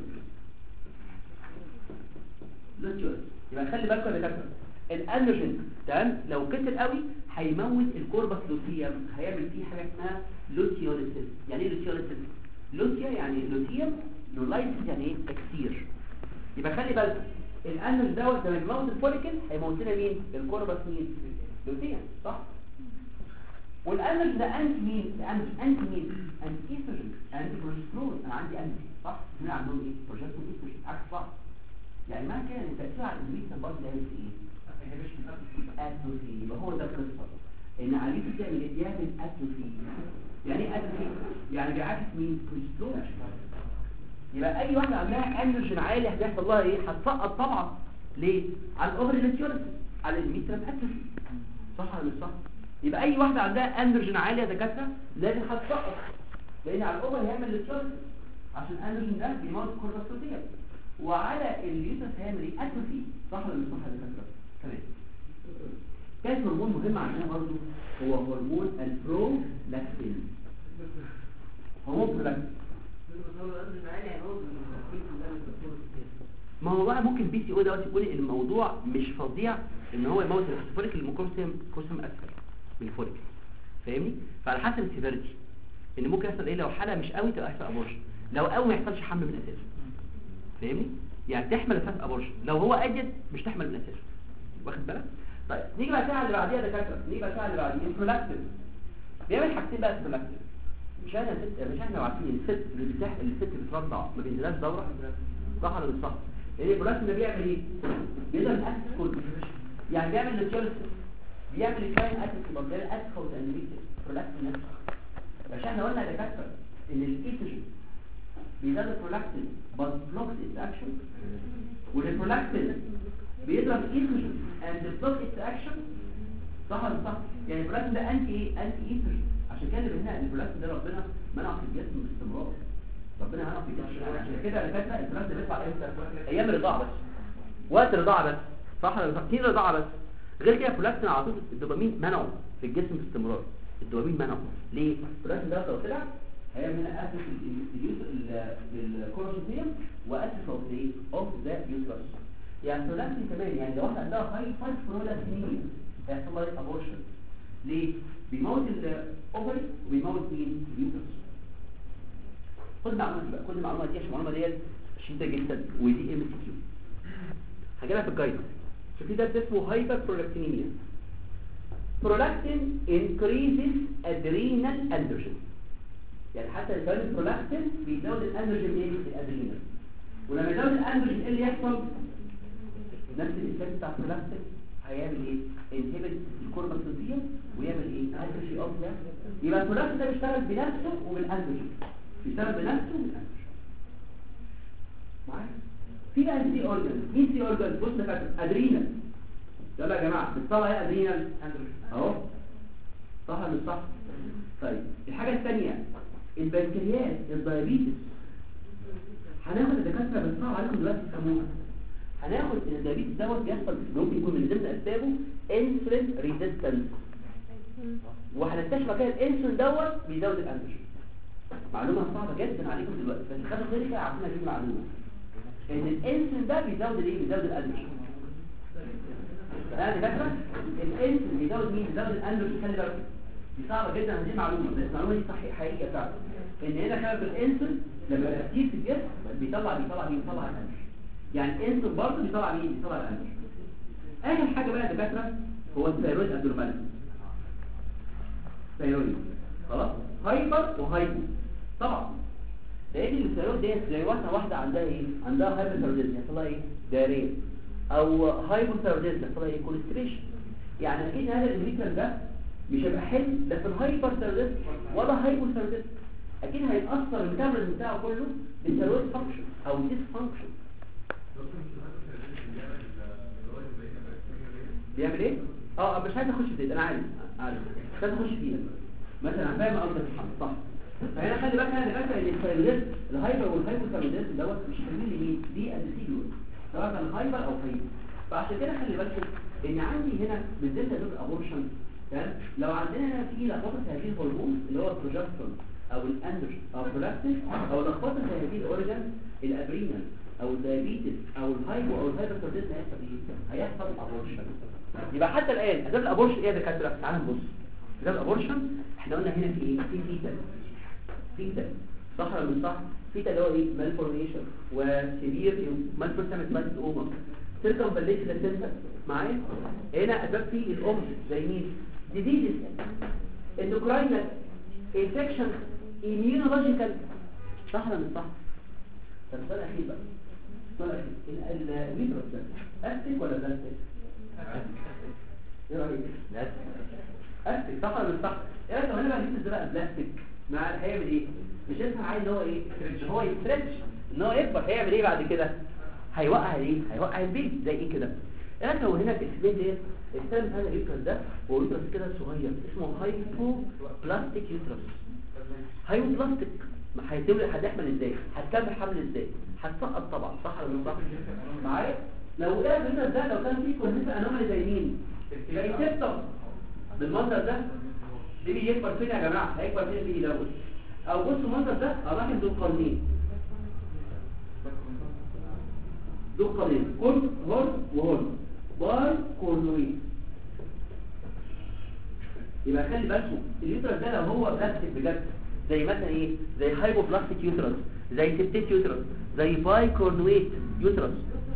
لوتيول يبقى خلي بالكم يا دكاتره الاندروجين تمام لو كتر قوي هيموت الكوربس لوتيوم هيعمل فيه حاجه اسمها لوتيوليسيس يعني ايه لوتيوليسيس لوتيا يعني لوتيوم لولايسيس يعني ايه تكسير يبقى خلي بالك الاندروجين دوت لما يموت الفوليكل هيموت لنا مين الكوربس مين لوتيوم صح والاندروجين ده انتي مين الأندروجين انتي مين انتي ايستروجين انتي بروجسترون انا عندي انتي صح هنا عندهم ايه بروجسترون ايستروجين عكس بعض يعني معنى كده ان التاثير على الانجليزي برضه ده ايه اتروفي يبقى هو ده القصه ان عليه بتعمل ايه بيعمل اتروفي يعني ايه اتروفي يعني بيعكس مين كوليسترول يبقى اي واحده عندها اندروجين عالي هيحصل لها ايه هتسقط طبعا ليه على الاوفرليتيوليس على الميترال اتروفي صح ولا مش صح يبقى اي واحده عندها اندروجين عالي يا دكاتره لازم هتسقط لان على الاوفر هيعمل ليتيوليس عشان الاندروجين ده بيموت الكورتيزول وعلى اليوترس هيعمل ايه اتروفي صح ولا مش صح يا دكاتره تمام ثالث هرمون مهم عندنا برضه هو هرمون البرولاكتين هرمون برولاكتين ما هو بقى ممكن بي سي او دوت يكون الموضوع مش فظيع ان هو يموت الفوليك الميكروسيم كروسيم اسفل من الفوليك فاهمني فعلى حسب السيفيريتي ان ممكن يحصل ايه لو حاله مش قوي تبقى يحصل ابورشن لو قوي ما يحصلش حمل من الاساس فاهمني يعني تحمل اساس ابورشن لو هو اجد مش تحمل من الاساس واخد بالك طيب نيجي بقى الساعه اللي بعديها يا دكاتره نيجي بقى الساعه اللي بعديها البرولاكتين بيعمل حاجتين بقى البرولاكتين مش احنا ست مش احنا عارفين الست اللي بتح الست بترضع ما بينزلهاش دوره صح ولا مش صح ايه البرولاكتين ده بيعمل ايه بيقدر الاكس كله يعني بيعمل للجلس بيعمل الكاين اكس برضه بيعمل اكس او انريتس برولاكتين نفسه مش احنا قلنا يا دكاتره ان الايتروجين بيزود البرولاكتين بس بلوكس اتس اكشن والبرولاكتين بيضرب ايستروجين اند بلوك اتس اكشن صح ولا صح يعني البرولاكتين ده انتي ايه انتي ايستروجين عشان كده اللي هنا البرولاكتين ده ربنا منع في الجسم باستمرار ربنا منع في الجسم عشان كده اللي فاتنا الفراخ ده بيطلع امتى ايام الرضاعه بس وقت الرضاعه بس صح ولا لا كتير رضاعه بس غير كده البرولاكتين على طول الدوبامين منعه في الجسم باستمرار الدوبامين منعه ليه البرولاكتين ده لو طلع هيعمل هنا اسس للكورسوتيوم واسس اوف ذا اوف ذا يوترس يعني البرولاكتين كمان يعني لو واحده عندها هاي فايت برولاكتين هيحصل لها ابورشن ليه بيموت الاوفري وبيموت مين اليوترس خد معلومه بقى كل معلومه دي عشان المعلومه ديت شديده جدا ودي ام سي كيو هجيلها في الجايد شوفي ده اسمه هايبر برولكتينيميا prolactin increases adrenal androgen يعني حتى لو كان البرولاكتين بيزود الاندروجين ايه الادرينال ولما يزود الاندروجين ايه اللي يحصل نفس الانسان بتاع البرولاكتين هيعمل ايه انهبت الكورباسوتيوم ويعمل ايه اندروجين اوف ده يبقى البرولاكتين ده بيشتغل بنفسه وبالاندروجين بيشتغل بنفسه وبالاندروجين معايا في بقى سي اورجان مين سي اورجان بص يا فاكر ادرينال يلا يا جماعه بتطلع ايه ادرينال اهو صح ولا مش صح طيب الحاجه الثانيه البنكرياس الدايابيتس هناخد الدكاتره بتصعب عليكم دلوقتي تفهموها هناخد ان الدايابيتس دوت بيحصل ممكن يكون من ضمن اسبابه انسولين ريزيستنس وهنكتشف كده الانسولين دوت بيزود الاندروجين معلومه صعبه جدا عليكم دلوقتي بس خدوا بالك عشان دي المعلومه ان الانسولين ده بيزود الايه بيزود الاندروجين انا فاكره الانسولين بيزود مين بيزود الاندروجين خلي بالك دي صعبه جدا دي معلومه بس المعلومه دي صحيحه حقيقيه فعلا ان هنا كان الانسولين لما يبقى كتير في الجسم بيطلع بيطلع مين بيطلع الاندروجين يعني الانسولين برضه بيطلع مين بيطلع الاندروجين اخر حاجه بقى يا دكاتره هو الثيرويد ابنورماليتي ثيرويد خلاص هايبر وهايبو طبعا لان الثيرويد ديت زي واحده واحده عندها ايه عندها هايبوثيروديزم يحصل لها ايه داريه او هايبوثيروديزم يحصل لها ايه كونستريشن يعني اكيد هذا الريتر ده مش هيبقى حلو لا في الهايبرثيروديزم ولا هايبوثيروديزم اكيد هيتاثر الكامل بتاعه كله بالثيرويد فانكشن او ديس فانكشن بيعمل ايه اه مش عايز اخش في دي انا عارف عارف مش عايز اخش فيها مثلا فاهم قصدك صح فهنا خلي بالك انا فاكر ان الثيرويد الهايبر والهايبوثيروديزم دوت مش حلوين لمين دي اديسيدوال سواء كان هايبر او هايبر فعشان كده خلي بالكم ان عندي هنا بالذات دول الابورشن تمام لو عندنا هنا في لخبطه هذه الهرمون اللي هو البروجسترون او الاندروجين او البرولاكتين او لخبطه هذه الاورجان الادرينال او الدايابيتس او الهايبو او الهايبرثيروديزم هيحصل ايه هيحصل ابورشن يبقى حتى الان اسباب الابورشن ايه يا دكاتره تعالوا نبص اسباب الابورشن احنا قلنا هنا في ايه في فيتال فيتال صح ولا مش صح فيتال اللي هو ايه مالفورميشن وسيفير مالفورميشن اوما تركم بليت للسنسر معايا هنا اسباب في الام زي مين ديزيز اندوكراينال انفكشن immunological صح ولا مش صح طب سؤال اخير بقى سؤال اخير الفيتروس ده استيك ولا بلاستيك ايه رايك استيك صح ولا مش صح ايه رايك لو انا بقى جبت بقى بلاستيك مع هيعمل ايه مش انت عايز هو ايه هو يسترتش ان هو يكبر هيعمل ايه بعد كده هيوقع ايه هيوقع البيت زي ايه كده ايه لو هنا في البيت ديت السهم هذا اليوترس ده هو يوترس كده صغير اسمه هايبو بلاستيك يوترس هايبو بلاستيك ما هيتم هتحمل ازاي هتكمل حمل ازاي هتسقط طبعا صح ولا مش صح معايا لو ده اليوترس ده لو كان فيه كونيتا انومالي زي مين زي سيبتم بالمنظر ده دي بيكبر فين يا جماعه هيكبر فين بيجي دوت او بصوا المنظر ده الرحم ذو قرنين ذو قرنين كل هون وهون باي كورنويد يبقى خلي بالكم اليوترس ده لو هو بلاستيك بجد زي مثلا ايه زي هايبو بلاستيك يوترس زي سيبتيك يوترس زي باي كورنويد يوترس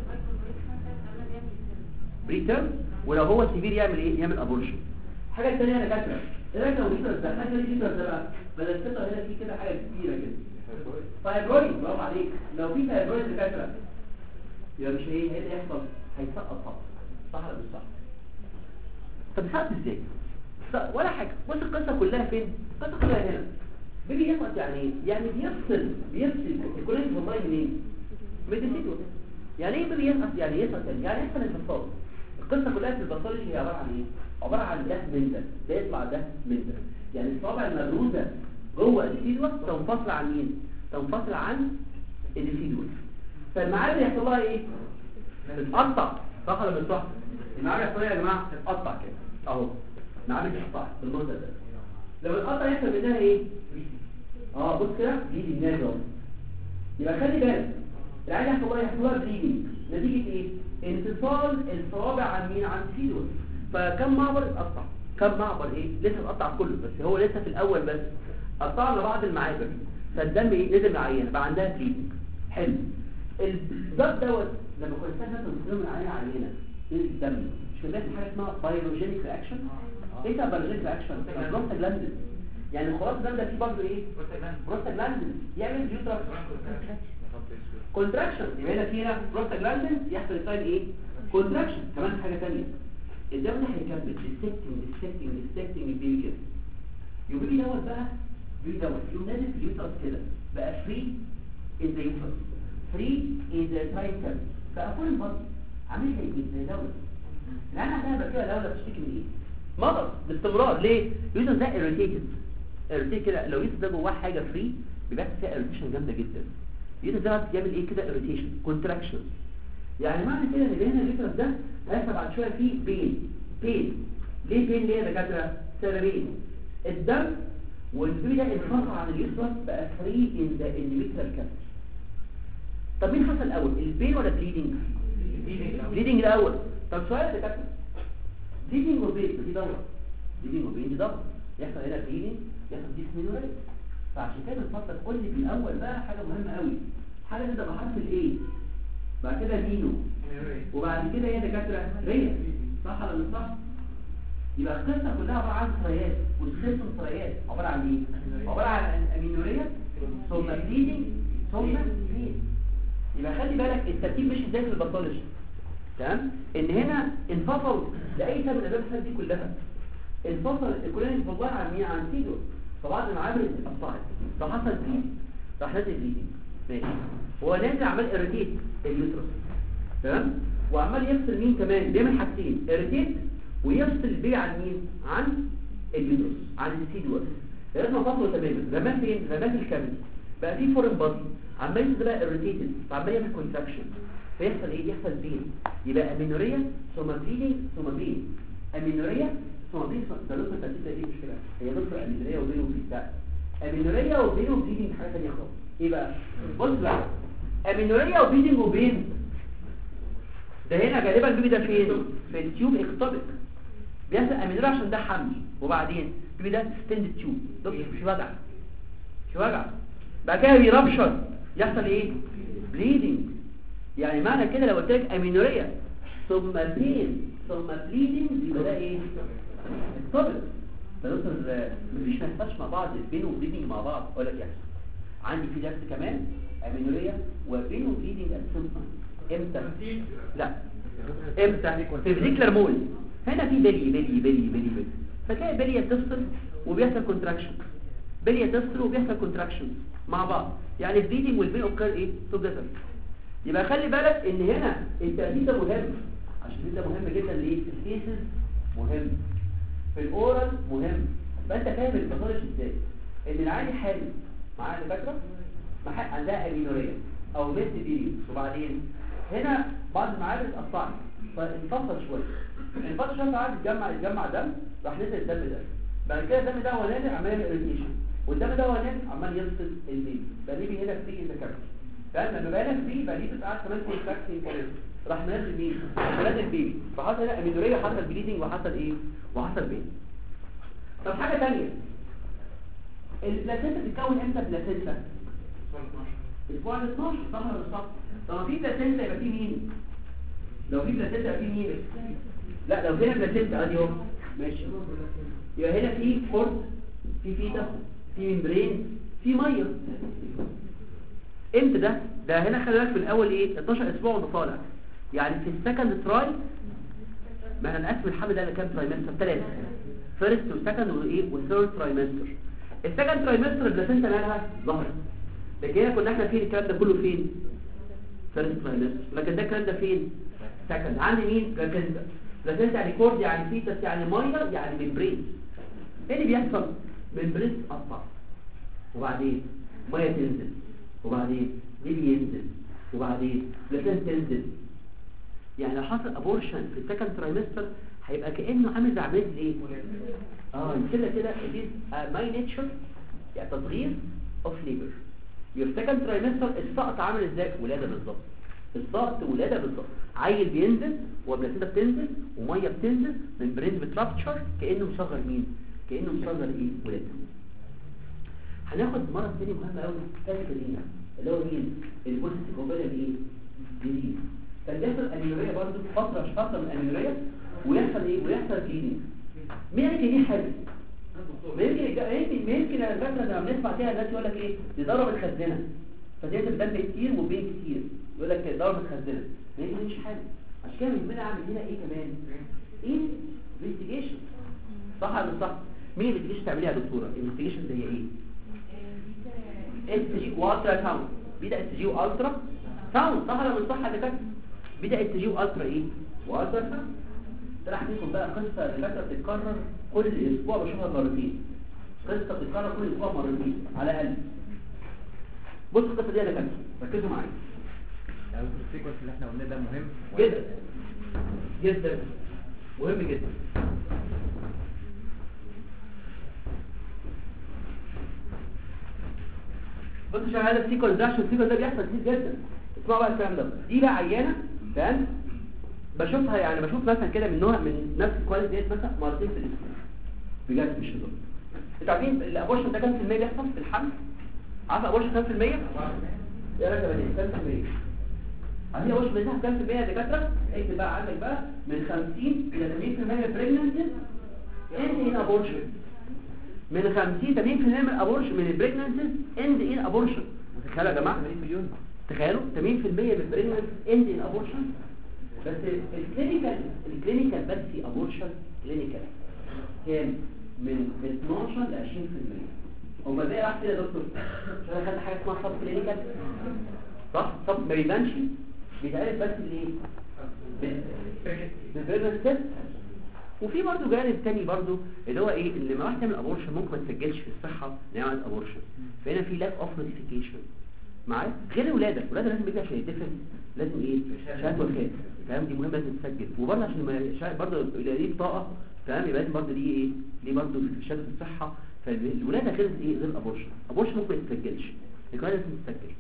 بريتيرم ولو هو سيفير يعمل ايه يعمل ابورشن حاجه ثانيه انا كاتبه ايه رايك لو اليوترس ده حاجه اليوترس ده بقى بدل القطعه هنا في كده حاجه كبيره كده فايبرويد برافو عليك لو في فايبرويد دكاتره يبقى مش ايه ايه اللي هيحصل هيسقط طبعا صح ولا مش صح طب سقط ازاي ولا حاجه بص القصه كلها فين القصه كلها هنا بيجي يسقط يعني ايه يعني بيفصل بيفصل الكولينج والله منين ميديسيتو يعني ايه بيجي يسقط يعني يسقط يعني يعني يحصل انفصال القصه كلها في الباثولوجي هي عباره عن ايه عباره عن ده من ده ده يطلع ده من ده يعني الصوابع المبروزه جوه الديسيدوس تنفصل عن مين تنفصل عن الديسيدوس فالمعادن يحصل لها ايه بتتقطع صح ولا مش صح المعادن يحصل لها يا جماعه تتقطع كده اهو المعادن تتقطع بالمنظر ده لما تتقطع يحصل منها ايه اه بص كده دي الناس اهو يبقى خلي بالك العين يحصل لها يحصل لها بليدنج نتيجه ايه انفصال الصوابع عن مين عن السيدوس فكم معبر اتقطع كم معبر ايه لسه اتقطع كله بس هو لسه في الاول بس قطعنا بعض المعابر فالدم ايه نزل العينه بقى عندها بليدنج حلو الضغط دوت لما كنا استنى نصير من عينه عينه ايه الدم مش كان بيحصل حاجه اسمها بايولوجينيك رياكشن ايه ده بايولوجينيك رياكشن بروستاجلاندين يعني خلاص الدم ده فيه برضه ايه بروستاجلاندين يعمل يوترس كونتراكشن يبقى هنا في هنا بروستاجلاندين يحصل ساين ايه كونتراكشن كمان حاجه ثانيه الدم ده هيكمل ديستكتنج ديستكتنج ديستكتنج البيبي كده يبقى بيبي دوت بقى بيبي دوت يقوم نازل في اليوترس كده بقى فري ان ذا يوترس فري ان ذا تايتل بقى فول بادي عامل زي ايه زي دوله الان عندها بقى كده دوله بتشتكي من ايه مرض باستمرار ليه اليوترس ده irritated irritated كده لو اليوترس ده جواه حاجه فري بيبقى فيها irritation جامده جدا اليوترس ده بيعمل ايه كده irritation contraction يعني معنى كده ان هنا اليوترس ده هيحصل بعد شويه فيه بين بين ليه بين ليه يا دكاتره سببين الدم والبيبي ده انفصل عن اليوترس بقى فري ان ذا اندوميتريال كافيتي طب مين حصل الاول البين ولا بليدنج بليدنج الاول طب سؤال يا دكاتره بليدنج وبين دي دوره بليدنج وبين دي دوره يحصل هنا بليدنج يحصل ديسمينوريا فعشان كده بنفكر تقول لي في الاول بقى حاجه مهمه قوي حاجه تبدا بحرف الايه بعد كده دينو وبعد كده هي دكاتره ريا صح ولا مش صح يبقى القصه كلها عباره عن ثريات والسيستم ثريات عباره عن ايه عباره عن امينوريا ثم بليدنج ثم بليد يبقى خلي بالك الترتيب مش ازاي في الباثولوجي تمام ان هنا انفصل لاي سبب من الاسباب دي كلها انفصل الكولين والله عن مين عن سيدو فبعض المعامل اتقطعت فحصل بليد راح نازل بليدنج ماشي هو نازل عمال اريتيت اليوترس تمام وعمال يفصل مين كمان بيعمل حاجتين اريتيت ويفصل البيع عن مين عن اليوترس عن السيدوس لازم فصله تماما رماه فين رماه في الكبد بقى في فورن بادي عمال يفضل بقى اريتيتد فعمال يعمل كونتراكشن فيحصل ايه يحصل بين يبقى امينوريا ثم بليدنج ثم بين امينوريا ثم بين ده دكتور الترتيب ده ايه مشكله هي دكتور امينوريا وبين وبين لا امينوريا وبين وبليدنج حاجه ثانيه خالص ايه بقى بص بقى امينوريا وبليدنج وبين ده هنا غالبا البيبي ده فين في التيوب اكتوبيك بيحصل امينوريا عشان ده حمل وبعدين البيبي ده ستند تيوب دكتور مش وجع مش وجع بعد كده بيربشر يحصل ايه بليدنج يعني معنى كده لو قلت لك امينوريا ثم بين ثم بليدنج يبقى ده ايه اكتوبيك فدكتور مفيش ما يحصلش مع بعض بين وبليدنج مع بعض ولا يحصل عندي في درس كمان امينوريا وبين وبليدنج ات امتى لا امتى في فيزيكلر مول هنا في بلي بلي بلي بلي بلي فتلاقي بليه تفصل وبيحصل كونتراكشن بليه تفصل وبيحصل كونتراكشن مع بعض يعني البليدنج والبين اوكر ايه توجذر يبقى خلي بالك ان هنا الترتيب ده مهم عشان ده مهم جدا ليه في الكيسز مهم في الاورال مهم فانت فاهم الباثولوجي ازاي ان العيان حامل معاه دكاتره عندها امينوريا او ميت بيريد وبعدين هنا بعض المعادن اتقطعت فانفصل شويه انفصل شويه ساعات يتجمع يتجمع دم راح نزل الدم ده بعد كده الدم ده هو نازل عمال يعمل اريتيشن والدم ده هو نازل عمال يفصل البيبي فالبيبي هنا فري ان ذا فاهم لما بقى فري بقى ليه قاعد كمان كونتراكتنج راح نازل مين نازل البيبي فحصل هنا امينوريا حصل بليدنج وحصل ايه وحصل بين طب حاجه ثانيه البلاسينتا بتتكون امتى بلاسينتا اسبوع 12 صح ولا مش صح طب في بلاسينتا يبقى في مين لو في بلاسينتا يبقى في مين لا لو هنا بلاسينتا ادي اهو ماشي يبقى هنا في فورد في فيتا في ممبرين في ميه امتى ده ده هنا خلي بالك في الاول ايه 12 اسبوع وانت طالع يعني في السكند تراي ما انا نقسم الحمل ده لكام ترايمستر ثلاثه فيرست وسكند وايه وثيرد ترايمستر السكند ترايمستر البلاسينتا مالها ظهرت لكن هنا كنا احنا فين الكلام ده كله فين فيرست ترايمستر لكن ده الكلام ده فين سكند عندي مين بلاسينتا بلاسينتا يعني كورد يعني فيتس يعني مايلر يعني ممبرين ايه اللي بيحصل ممبرين اتقطع وبعدين ميه تنزل وبعدين بيبي ينزل وبعدين بلاتين تنزل يعني لو حصل ابورشن في السكند ترايمستر هيبقى كانه عامل زي عمليه ايه اه كده كده دي ماي نيتشر يعني تصغير اوف ليبر في السكند ترايمستر السقط عامل ازاي ولاده بالظبط السقط ولاده بالظبط عيل بينزل وبلاتينه بتنزل وميه بتنزل من برين بترابتشر كانه مصغر مين كانه مصغر ايه ولاده هناخد مرض تاني مهم قوي ثالث لينا اللي هو مين البوليسيك اوفيريان ايه ديزيز كان بيحصل انيوريا برضه فتره فتره من الانيوريا ويحصل ايه ويحصل كلينيك مين قال دي حاجه ما يمكن يمكن ما يمكن الفتره لما بنسمع فيها الناس يقول لك ايه دي ضربت خزنه فديت الدم كتير وبين كتير يقول لك ضربت خزنه ما يمكنش حاجه عشان كده يهمنا اعمل هنا ايه كمان ايه انفستيجيشن صح ولا مش صح مين الانفستيجيشن تعمليها يا دكتوره انفستيجيشن زي ايه اس جي والترا ساوند بدا اس جي والترا ساوند صح ولا مش صح يا دكاتره بدا اس جي والترا ايه والترا ساوند راح ناخد بقى قصه الفتره بتتكرر كل اسبوع بشوفها مرتين قصه بتتكرر كل اسبوع مرتين على الاقل بص القصه دي يا دكاتره ركزوا معايا يعني السيكونس اللي احنا قلناه ده مهم جدا جدا مهم جدا بص عشان هذا السيكونس ده عشان السيكونس ده بيحصل كتير جدا اسمعوا بقى الكلام ده دي بقى عيانه تمام بشوفها يعني بشوف مثلا كده من نوع من نفس الكواليتي ديت مثلا مرتين في الاسبوع بجد مش هزار انتوا عارفين الابورشن ده كام في المية بيحصل في الحمل عارف الابورشن كام في المية يا راجل بني كام في المية عارفين الابورشن بيحصل كام في المية يا دكاتره اكتب بقى عندك بقى من 50 الى 80% بريجننسي اند ان ابورشن من 50 80% من الابورشن من البريجننسي اند ان ابورشن تخيلوا يا جماعه 80 مليون تخيلوا 80% من البريجننسي اند ان ابورشن بس الكلينيكال الكلينيكال بس ابورشن كلينيكال كام من 12 ل 20% هو ازاي راح كده يا دكتور عشان انا خدت حاجه اسمها سب كلينيكال صح سب ما بيبانش بيتعرف بس بالايه بالبريجنس تيست وفي برضه جانب تاني برضه اللي هو ايه اللي ما راح تعمل ابورشن ممكن ما تسجلش في الصحه ان هي عملت ابورشن فهنا في لاك اوف نوتيفيكيشن معايا غير الولاده الولاده لازم يجي عشان يدفن لازم ايه شهاده وفاه تمام دي مهمه لازم تسجل وبرضه عشان ما شا- برضه يبقى ليه بطاقه تمام يبقى لازم برضه ليه ايه ليه برضه في شهاده الصحه فالولاده غير ايه غير الابورشن الابورشن ممكن ما يتسجلش الولاده لازم تتسجل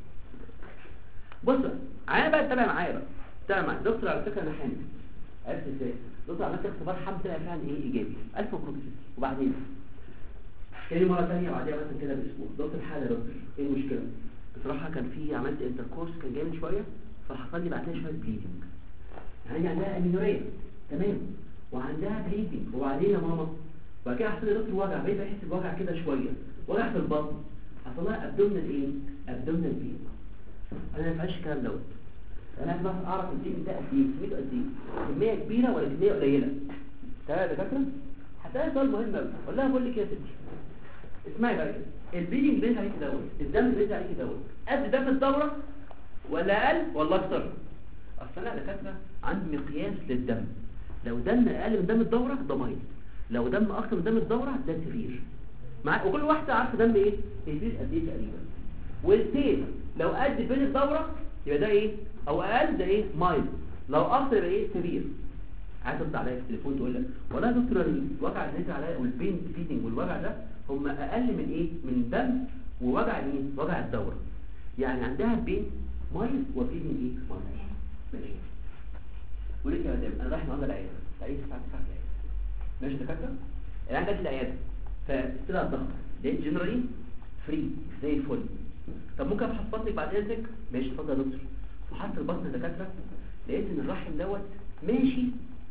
بص معايا بقى تتابع معايا بقى تتابع معايا دكتور على فكره انا حامل عرفت ازاي دكتور عملت اختبار حمل طلع فعلا ايه ايجابي الف مبروك يا ستي. وبعدين تاني مرة تانية بعدها مثلا كده باسبوع دكتور حالة يا دكتور ايه المشكلة بصراحة كان في عملت انتركورس كان جامد شوية فحصل لي بعدها شوية بليدنج يعني عندها امينورية تمام وعندها بليدنج وبعدين يا ماما وبعد كده حصل لي دكتور وجع بقيت بحس بوجع كده شوية وجع في البطن حصل لها ابدومنال ايه ابدومنال بين انا ما ينفعش الكلام دوت انا لازم اعرف البين ده قد ايه كميته قد ايه كمية كبيرة ولا كمية قليلة تمام يا دكاترة هتلاقي سؤال مهم قوي اقول لها بقول لك يا ستي اسمعي بقى كده البليدنج بينزل عليك دوت الدم بينزل عليك دوت قد دم الدورة ولا اقل ولا اكتر اصل انا دكاتره عندي مقياس للدم لو دم اقل من دم الدورة ده مايل لو دم اكتر من دم الدورة ده سفير مع وكل واحدة عارفه دم ايه سفير قد ايه تقريبا والتيل لو قد بين الدورة يبقى ده ايه او اقل ده ايه مايل لو اكتر يبقى ايه سفير عايز ترد عليا في التليفون تقول لك والله يا دكتور الوجع اللي نزل عليا والبين فيدنج والوجع ده هم اقل من ايه من دم ووجع مين وجع الدوره يعني عندها بين مايل وفيدنج ايه مايل ماشي قول لك يا مدام انا رايح النهارده العياده تعالي الساعه 9 العياده ماشي يا دكاتره العياده جت العياده فطلع الضغط لقيت جنرالي فري زي الفل طب ممكن ابحث بطنك بعد اذنك ماشي اتفضل يا دكتور فحصت البطن يا دكاتره لقيت ان الرحم دوت ماشي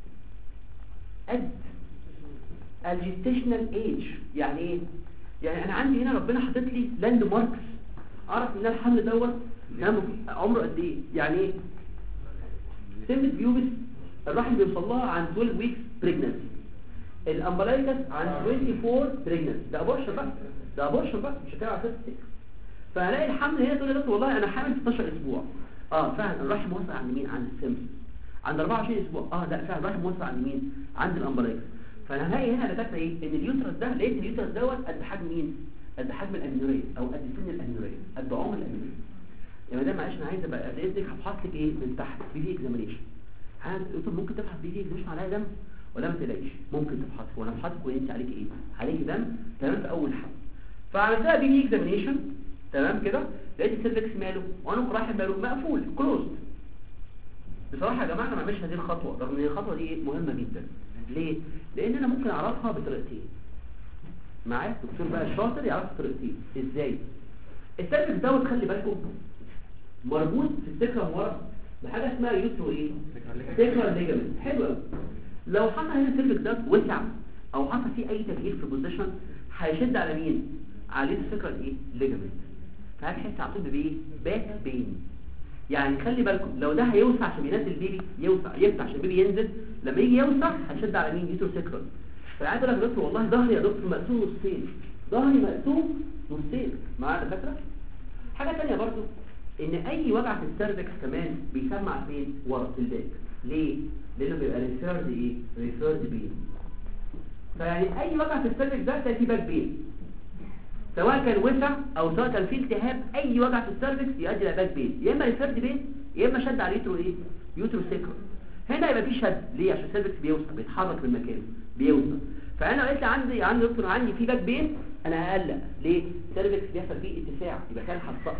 قد الجستيشنال ايج يعني ايه يعني انا عندي هنا ربنا حاطط لي لاند ماركس اعرف ان الحمل دوت كان عمره قد ايه يعني ايه سمة بيوبس الرحم بيوصل لها عن 12 ويكس بريجنسي الامبلايكس عن 24 بريجنسي ده ابورشن بقى ده ابورشن بقى مش هتابع ستك فهلاقي الحمل هنا تقول لي دكتور والله انا حامل 16 اسبوع اه فعلا الرحم وصل عند مين عند السمس عند 24 اسبوع اه لا فعلا الرحم وصل عند مين عند الامبلايكس فانا هلاقي هنا دكاتره ايه ان اليوترس ده لقيت اليوترس دوت قد حجم مين قد حجم الامينوريه او قد سن الامينوريه قد عمر الامينوريه يا مدام معلش انا عايز ابقى قد اذنك هفحص لك ايه من تحت بي في اكزامينيشن قلت ممكن تفحص بي في اكزامينيشن عليها دم ولا ما تقلقش ممكن تفحص وانا بفحصك وانت عليك ايه عليك دم تمام في اول حمل فعملتها بي في اكزامينيشن تمام كده لقيت السيرفكس ماله وعنق رحم ماله مقفول كلوزد بصراحه يا جماعه انا ما بعملش هذه الخطوه رغم ان الخطوه دي مهمه جدا ليه لان انا ممكن اعرفها بطريقتين معايا الدكتور بقى الشاطر يعرفها بطريقتين ازاي السيرفكس دوت خلي بالكم مربوط في السكره من ورا بحاجه اسمها يوترو ايه سكره ليجامنت حلو قوي لو حصل هنا السيرفكس ده وسع او حصل فيه اي تغيير في البوزيشن هيشد على مين عليه السكره الايه ليجامنت فهتحس على طول بايه باك بين يعني خلي بالكم لو ده هيوسع عشان ينزل بيبي يوسع يفتح عشان البيبي ينزل لما يجي يوسع هيشد على مين يوترو سكرال فعايز اقول لك يا دكتور والله ظهري يا دكتور مقسوم نصين ظهري مقسوم نصين معايا دكاتره حاجه ثانيه برضو ان اي وجع في السيرفكس كمان بيسمع فين ورا في الباك ليه لانه بيبقى ريفيرد ايه ريفيرد بين فيعني اي وجع في السيرفكس ده تلاقي فيه باك بين سواء كان وسع او سواء كان فيه التهاب اي وجع في السيرفكس يؤدي الى باك بين يا اما ريفيرد بين يا اما شد على اليوترو ايه يوترو سيكرو هنا يبقى في شد ليه عشان السيرفكس بيوسع بيتحرك من مكانه بيوسع فانا قلت عندي عندي دكتور عندي في باك بين انا هقلق ليه السيرفكس بيحصل فيه اتساع يبقى كان هتسقط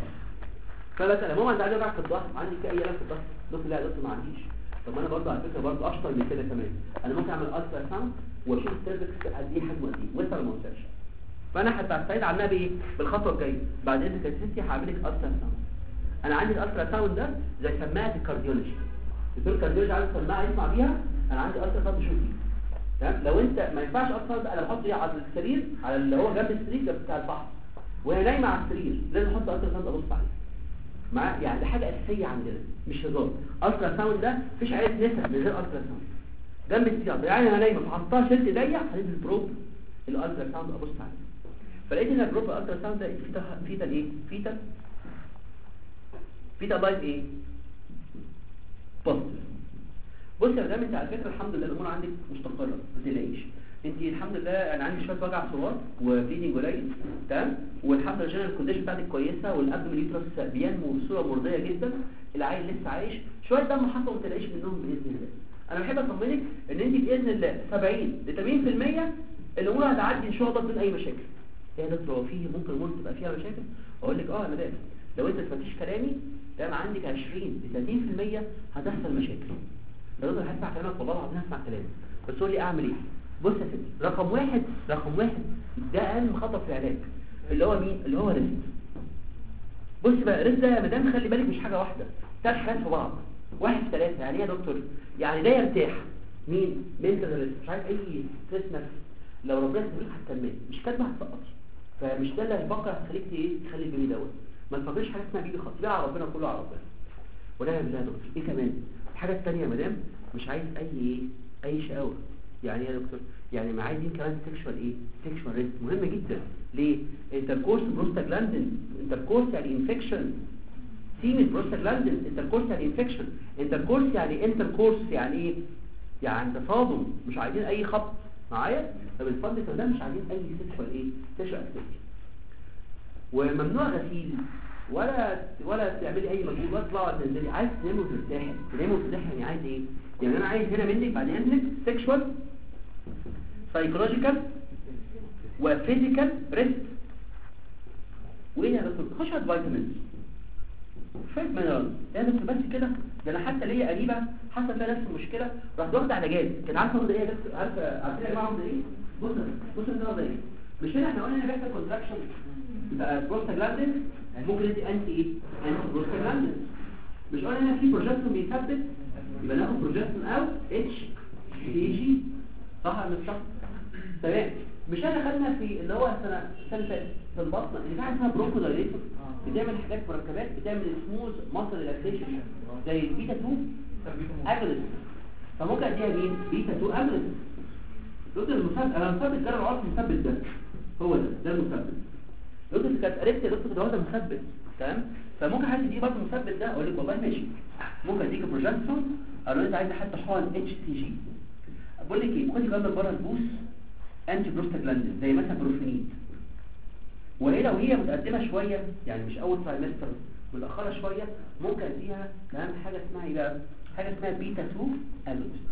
فمثلا ماما انت عايز اوجع في الظهر عندي في اي الم في الظهر دكتور لا يا دكتور ما عنديش طب ما انا برضه على فكره برضه اشطر من كده كمان انا ممكن اعمل الترا ساوند واشوف السيرفكس قد ايه حجمه قد ايه وسع ولا ما وسعش فانا هستعيد عنها بايه بالخطوه الجايه بعد اذنك يا ستي هعمل لك الترا ساوند انا عندي الالترا ساوند ده زي سماعه الكارديولوجي دكتور الكارديولوجي عايز سماعه يسمع بيها انا عندي الترا ساوند شوف فيه تمام لو انت ما ينفعش الترا انا بحط ايه على السرير على اللي هو جنب السرير جنب بتاع الفحص وهي نايمه على السرير لازم احط الترا ساوند ابص عليه مع يعني ده حاجه اساسيه عندنا مش هزار الترا ساوند ده مفيش عيله نسا من غير الترا ساوند جنب السرير يعني انا نايمه فحطها شلت ايديا هنزل البروب الالترا ساوند ابص عليه فلقيت ان البروب الترا ساوند ده فيتا فيتا ايه فيتا فيتا بايب ايه بوزيتيف بص يا مدام انت على فكره الحمد لله الامور عندك مستقره ما تقلقيش انت الحمد لله انا عندي شويه وجع صوار وبليدنج قليل تمام والحمد لله الجنرال كونديشن بتاعتك كويسه والابدومين يوترس بينمو بصوره مرضيه جدا العيل لسه عايش شويه دم حصل ما تقلقيش منهم باذن الله انا بحب اطمنك ان انت باذن الله 70 ل 80% الامور هتعدي ان شاء الله بدون اي مشاكل يا دكتور هو فيه ممكن الامور تبقى فيها مشاكل اقول لك اه انا دارس لو انت ما سمعتيش كلامي تمام عندك 20 ل 30% هتحصل مشاكل يا دكتور هسمع كلامك والله العظيم هسمع كلامك بس قول لي اعمل ايه بص يا سيدي رقم واحد رقم واحد ده اهم خطوه في العلاج اللي هو مين اللي هو ريسك بص بقى ريسك ده يا مدام خلي بالك مش حاجه واحده ثلاث حاجات في بعض واحد في ثلاثه يعني ايه يا دكتور يعني ده يرتاح مين منتال ريسك مش عايز اي ستريس نفسي لو ربنا يسلمك هتكمل مش كاتبه هتسقطي فمش ده اللي هيفكر هتخليك ايه تخلي البيبي دوت ما تفكرش حاجه اسمها بيبي خاص على ربنا كله على ربنا ولا بالله يا دكتور ايه كمان الحاجه الثانيه يا مدام مش عايز اي ايه اي شقاوه يعني ايه يا دكتور يعني ما عايزين كمان سيكشوال ايه سيكشوال ريسك مهم جدا ليه انتركورس بروستاجلاندين انتركورس يعني انفكشن سيمين بروستاجلاندين انتركورس يعني انفكشن انتركورس يعني انتركورس يعني ايه يعني تصادم مش عايزين اي خط معايا طب الفضل ده مش عايزين اي سيكشوال ايه سيكشوال اكتيفيتي وممنوع غسيل ولا ولا تعملي اي مجهود ولا تطلعي ولا تنزلي عايز تنامي وترتاحي تنامي وترتاحي يعني عايز ايه يعني انا عايز هنا منك بعد اذنك سيكشوال سايكولوجيكال وفيزيكال ريست وايه يا دكتور خش على الفيتامينز شويه مينرالز يا دكتور بس كده ده انا حتى ليا قريبه حصل فيها نفس المشكله رحت واخده علاجات كانت عارفه واخده ايه يا دكتور عارفه عارفين يا جماعه واخده ايه بص بص انت واخده ايه مش هنا احنا قلنا ان بيحصل كونتراكشن يبقى بروستاجلاندين ممكن ندي انتي ايه انتي بروستاجلاندين مش قلنا هنا في بروجستون بيثبت يبقى ناخد بروجستون او اتش تي جي صح ولا مش صح تمام مش احنا خدنا في اللي هو السنه السنه في البطن اللي في حاجه اسمها برونكو دايليتور بتعمل حاجات مركبات بتعمل سموز ماسل ريلاكسيشن زي البيتا 2 اجلس فممكن اديها مين بيتا 2 اجلس دكتور المثبت انا مثبت جرى العرض المثبت ده هو ده ده المثبت دكتور كانت قريبتي دكتور ده واخده مثبت تمام فممكن حد يديه برضه المثبت ده اقول لك والله ماشي ممكن اديك بروجسترون او لو انت عايز حتى حقن اتش تي جي بقول لك ايه خدي جنبك بره البوس انتي بروستاجلاندين زي مثلا بروفينيد وهي لو هي متقدمه شويه يعني مش اول ترايمستر متاخره شويه ممكن اديها كمان حاجه اسمها ايه بقى حاجه اسمها بيتا 2 اجونست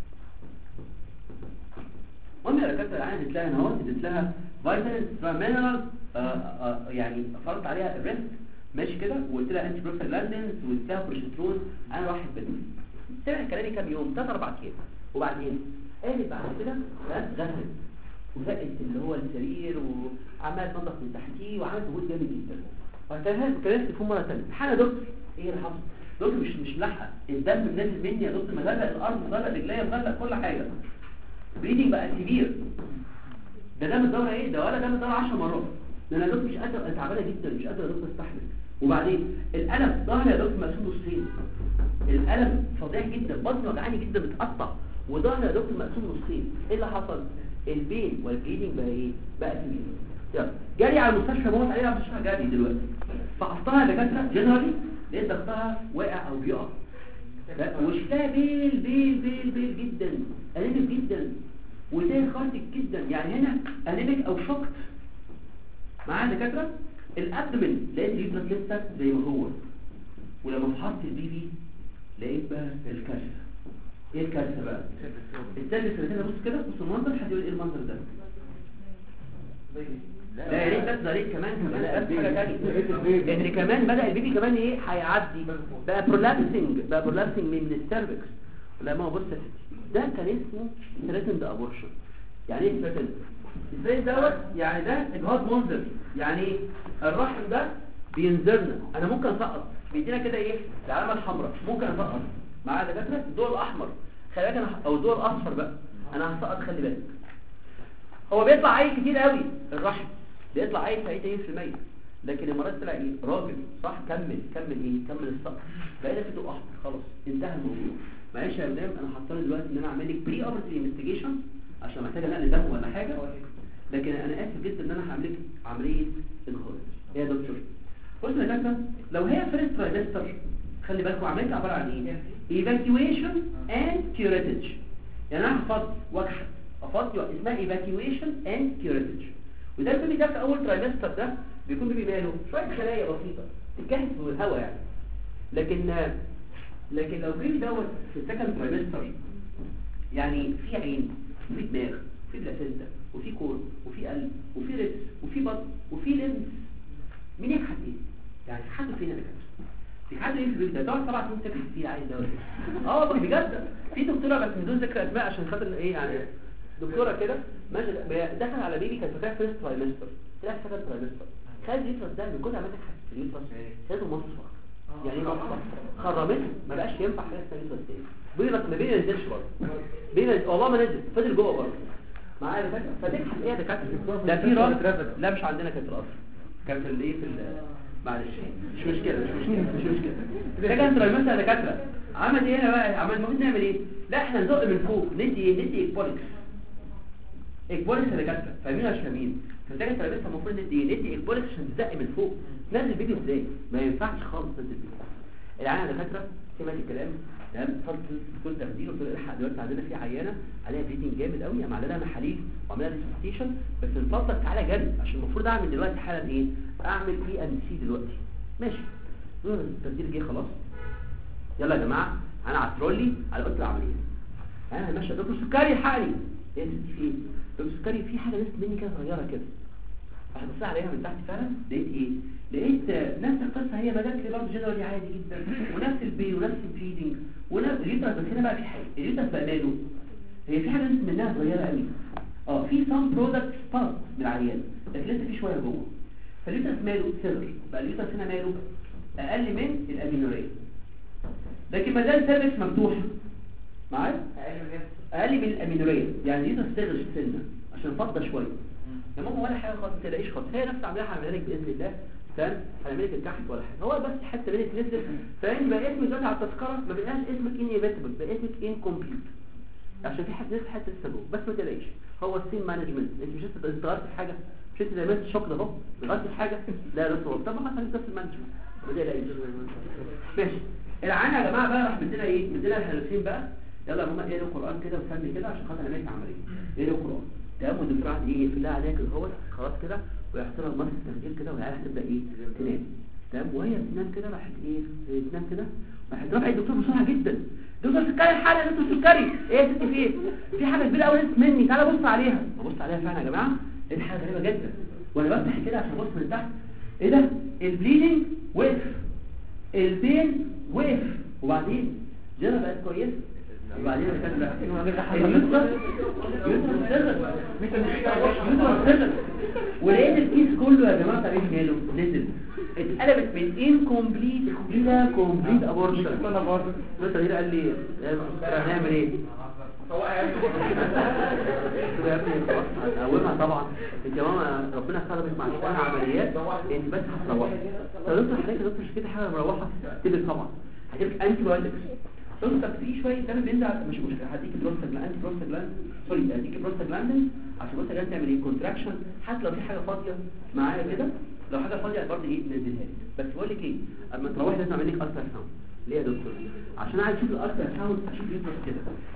المهم يا دكاتره العين اديت لها اهو اديت لها فيتامينز مينرالز يعني فرضت عليها الريست ماشي كده وقلت لها انتي بروستاجلاندينز وقلت لها بروجسترون انا واحد بنت سمعت كلامي كام يوم ثلاث اربع ايام وبعدين قالت بعد كده غسلت وزقت اللي هو السرير وعماله تنظف من تحتيه وعملت مجهود جامد جدا فكلمت كلمت تليفون مره ثانيه حاله دكتور ايه اللي حصل دكتور مش مش ملاحقه الدم نازل مني يا دكتور مغلق الارض مغلق رجليا مغلق كل حاجه بريدنج بقى كبير ده دم الدوره ايه ده ولا دم الدوره 10 مرات ده انا يا دكتور مش قادر أنا تعبانه جدا مش قادر يا دكتور استحمل وبعدين الالم ظهري يا دكتور مقسوم نصين الالم فظيع جدا بطني وجعاني جدا بتقطع وظهري يا دكتور مقسوم نصين ايه اللي حصل البين والبليدنج بقى ايه بقى كبير يلا جري على المستشفى موت عليها على المستشفى جري دلوقتي فحطها دكاتره جنرالي لقيت ضغطها واقع او بيقع لا، وشها بيل بيل بيل بيل جدا انيميك جدا وده خاطئ جدا يعني هنا انيميك او شوكت معايا دكاتره الابدومين لقيت اليوترس لسه زي ما هو ولما فحصت البي في لقيت بقى الكارثه ايه الكارثه بقى الثالث اللي كده بص كده بص المنظر حد يقول ايه المنظر ده لا يا ريت بس ده ريت كمان كمان بس حاجه ثانيه ان كمان بدا البيبي كمان ايه هيعدي بقى برولابسنج بقى برولابسنج من السيرفكس لا ما هو بص يا ستي ده كان اسمه ثريتند ابورشن يعني ايه ثريتند الثريت دوت يعني ده اجهاض منذر يعني ايه الرحم ده بينزلنا انا ممكن اسقط بيدينا كده ايه العلامه الحمراء ممكن اسقط مع دكاتره الضوء الاحمر خلي بالك انا او الضوء الاصفر بقى انا هسقط خلي بالك هو بيطلع عيل كتير قوي الرحم بيطلع عيل سعيد 100% لكن المرات طلع ايه راجل صح كمل كمل ايه كمل السقط بقينا في ضوء احمر خلاص انتهى الموضوع معلش يا مدام انا حاطط دلوقتي ان انا اعمل لك بري اوبرتيف انفستيجيشن عشان محتاجه نقل دم ولا حاجه لكن انا اسف جدا ان انا هعمل لك عمليه انخراج ايه يا دكتور بص يا دكتور لو هي فيرست ترايمستر خلي بالكم عمليه عباره عن ايه evacuation and curatage يعني انا هفضي واكحت افضي اسمها evacuation and curatage وده البيبي ده في اول ترايمستر ده بيكون بيبي ماله شويه خلايا بسيطه تتكهف في الهواء يعني لكن لكن لو بيبي دوت في السكند ترايمستر يعني في عين وفي دماغ وفي بلاسنتا وفي كور وفي قلب وفي ريبس وفي بطن وفي لمس مين يبحث ايه يعني حد فينا اللي كده في حد ايه في البيت ده تقعد سبع سنين تبحث فيه عايز ده ولا إيه؟ اه والله بجد في دكتوره بس بدون ذكر اسماء عشان خاطر ايه يعني دكتوره كده ماشي دخل على بيبي كانت فاكره فيرست ترايمستر طلع سكند ترايمستر خد اليوترس ده من كتر ما تبحث في اليوترس خده مصفى يعني ايه مصفى خرمته ما بقاش ينفع حاجه اسمها يوترس تاني بيبي ما بيني نزلش برضه بيبي والله ما نزل فضل جوه برضه معايا دكاتره فتبحث ايه يا دكاتره ده في راجل لا مش عندنا كانت القصر كان في الايه في ال- معلش مش مشكله مش مشكله مش مشكله ده كان ترايمستر يا دكاتره عمل ايه هنا بقى عمل المفروض نعمل ايه لا احنا نزق من فوق ندي ايه ندي اكبولكس اكبولكس يا دكاتره فاهمين ولا مش فاهمين فالتاني ترايمستر المفروض ندي ايه ندي اكبولكس عشان تزق من فوق نزل بيبي ازاي ما ينفعش خالص تنزل بيبي العيانه يا دكاتره سمعت الكلام تمام فرض كل تخدير وقلت له الحق دلوقتي عندنا في عيانه عليها بريدنج جامد قوي عمل لها محاليل وعمل لها ريسبتيشن بس من فضلك تعالى جري عشان المفروض اعمل دلوقتي حالا ايه اعمل بي ام سي دلوقتي ماشي مم، التخدير جه خلاص يلا يا جماعه انا على الترولي على اوضه العمليه انا ماشي يا دكتور سكري حقني ايه دي في ايه دكتور سكري في حاجه نزلت مني كده صغيره كده هبص عليها من تحت فعلا لقيت ايه لقيت آه، نفس القصه هي بدات لي برضه جنرالي عادي جدا ونفس البي ونفس الفيدنج ونفس اليوترس بس هنا بقى في حاجه اليوترس بقى ماله هي في حاجه نزلت منها صغيره قوي اه في سام برودكت بارت من العيان لكن لسه في شويه جوه فاليوترس ماله سيلر بقى اليوترس هنا ماله اقل من الامينوريه لكن ما زال سيرفكس مفتوح معايا اقل من الامينوريه يعني اليوترس سيلر سنه عشان فضه شويه يا ماما ولا حاجه خالص ما تلاقيش خالص هي نفس عمليه هعملها لك باذن الله تمام هعمل لك الكحك ولا حاجه هو بس حته بين نزلت فاهم بقى اسمك دلوقتي على التذكره ما بقاش اسمك انيبيتبل بقى اسمك انكمبليت عشان في حد نزل حته لسه جوه بس ما تلاقيش هو السين مانجمنت انت مش لسه انت غيرت حاجه مش انت زي ما انت الشوك ده اهو غيرت حاجه لا لسه هو طب ما خليك بس المانجمنت ما تلاقيش ماشي العانه يا جماعه بقى راح مدينا ايه مدينا الهلوسين بقى يلا يا ماما اقرا القران كده وسمي كده عشان خاطر نعمل عمليه اقرا القران تمام والدكتور قاعد ايه يقفل لها عليها كده هو خلاص كده ويحط لها ماسك تخدير كده والعيال هتبدا ايه تنام تمام وهي بتنام كده راحت ايه بتنام كده راحت رافعه الدكتور بسرعه جدا دكتور سكري الحاله يا دكتور سكري ايه يا ستي في ايه في حاجه كبيره قوي نزلت مني تعالى بص عليها ببص عليها فعلا يا جماعه ايه حاجه غريبه جدا وانا بفتح كده عشان ابص من تحت ايه ده البليدنج وقف البين وقف وبعدين جرى بقت كويسه وبعدين كان ولقيت الكيس كله يا جماعه تعريف ماله نزل اتقلبت من انكمبليت الى كومبليت ابورشن بس هنا قال لي يا دكتور هنعمل ايه يا ابني خلاص هنقومها طبعا انت يا ماما ربنا خلقك مع شويه عمليات انت بس هتروحي طب دكتور حضرتك يا دكتور مش كده حاجه مروحه تبقى طبعا هتبقى انتي بايوتكس قلت طب في شويه دم بينزل مش مشكله هديك بروستاجلاند انتي بروستاجلاند سوري هديك بروستاجلاند عشان بروستاجلاند تعمل ايه كونتراكشن حتى لو في حاجه فاضيه معايا كده لو حاجه فاضيه برضه ايه نزلها لي بس بقول لك ايه اما تروحي لازم اعمل لك الترا ساوند ليه يا دكتور عشان عايز اشوف الالترا ساوند اشوف يوترس كده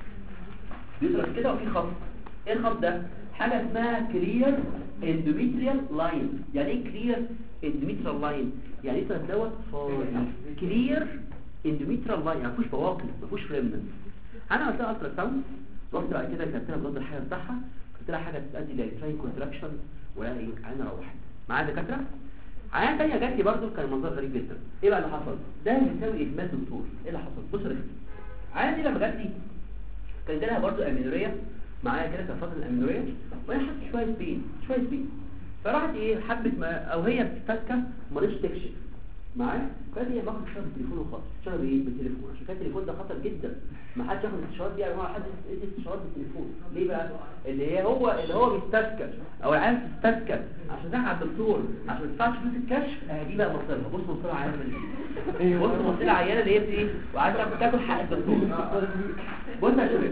يوترس كده وفي خط ايه الخط ده حاجه اسمها كلير اندوميتريال لاين يعني ايه كلير اندوميتريال لاين يعني ايه دوت فاضي كلير اندوميترال لاين يعني مفيش بواقي مفيش ريمنت انا عملت لها الترا ساوند رحت بعد كده كتبت لها بجد الحاجه بتاعها كتبت لها حاجه تؤدي للتراين كونتراكشن ولا ايه عينها روحت معايا دكاتره عينه ثانيه جات لي برده كان منظر غريب جدا ايه بقى اللي حصل ده بيساوي اهمال دكتور ايه اللي حصل بص ركز عينه دي لما جات لي كان جالها برده امينوريا معايا كده كان فتره الامينوريا وهي حاسه شويه بين شويه بين فراحت ايه حبت ما او هي بتتكه ما رضتش تكشف معايا كانت هي باخد شغل بالتليفون وخلاص شغل بايه بالتليفون عشان كان التليفون ده خطر جدا ما حدش ياخد الاستشارات دي يا جماعه حد يدي استشارات بالتليفون ليه بقى اللي هي هو اللي هو بيستسكر او العيال تستسكر عشان تروح على الدكتور عشان ما تدفعش فلوس الكشف اه دي بقى مصيرها بص مصيرها عيانه من بص مصيرها عيانه اللي هي ايه وعايزه تاكل حق الدكتور بص يا شباب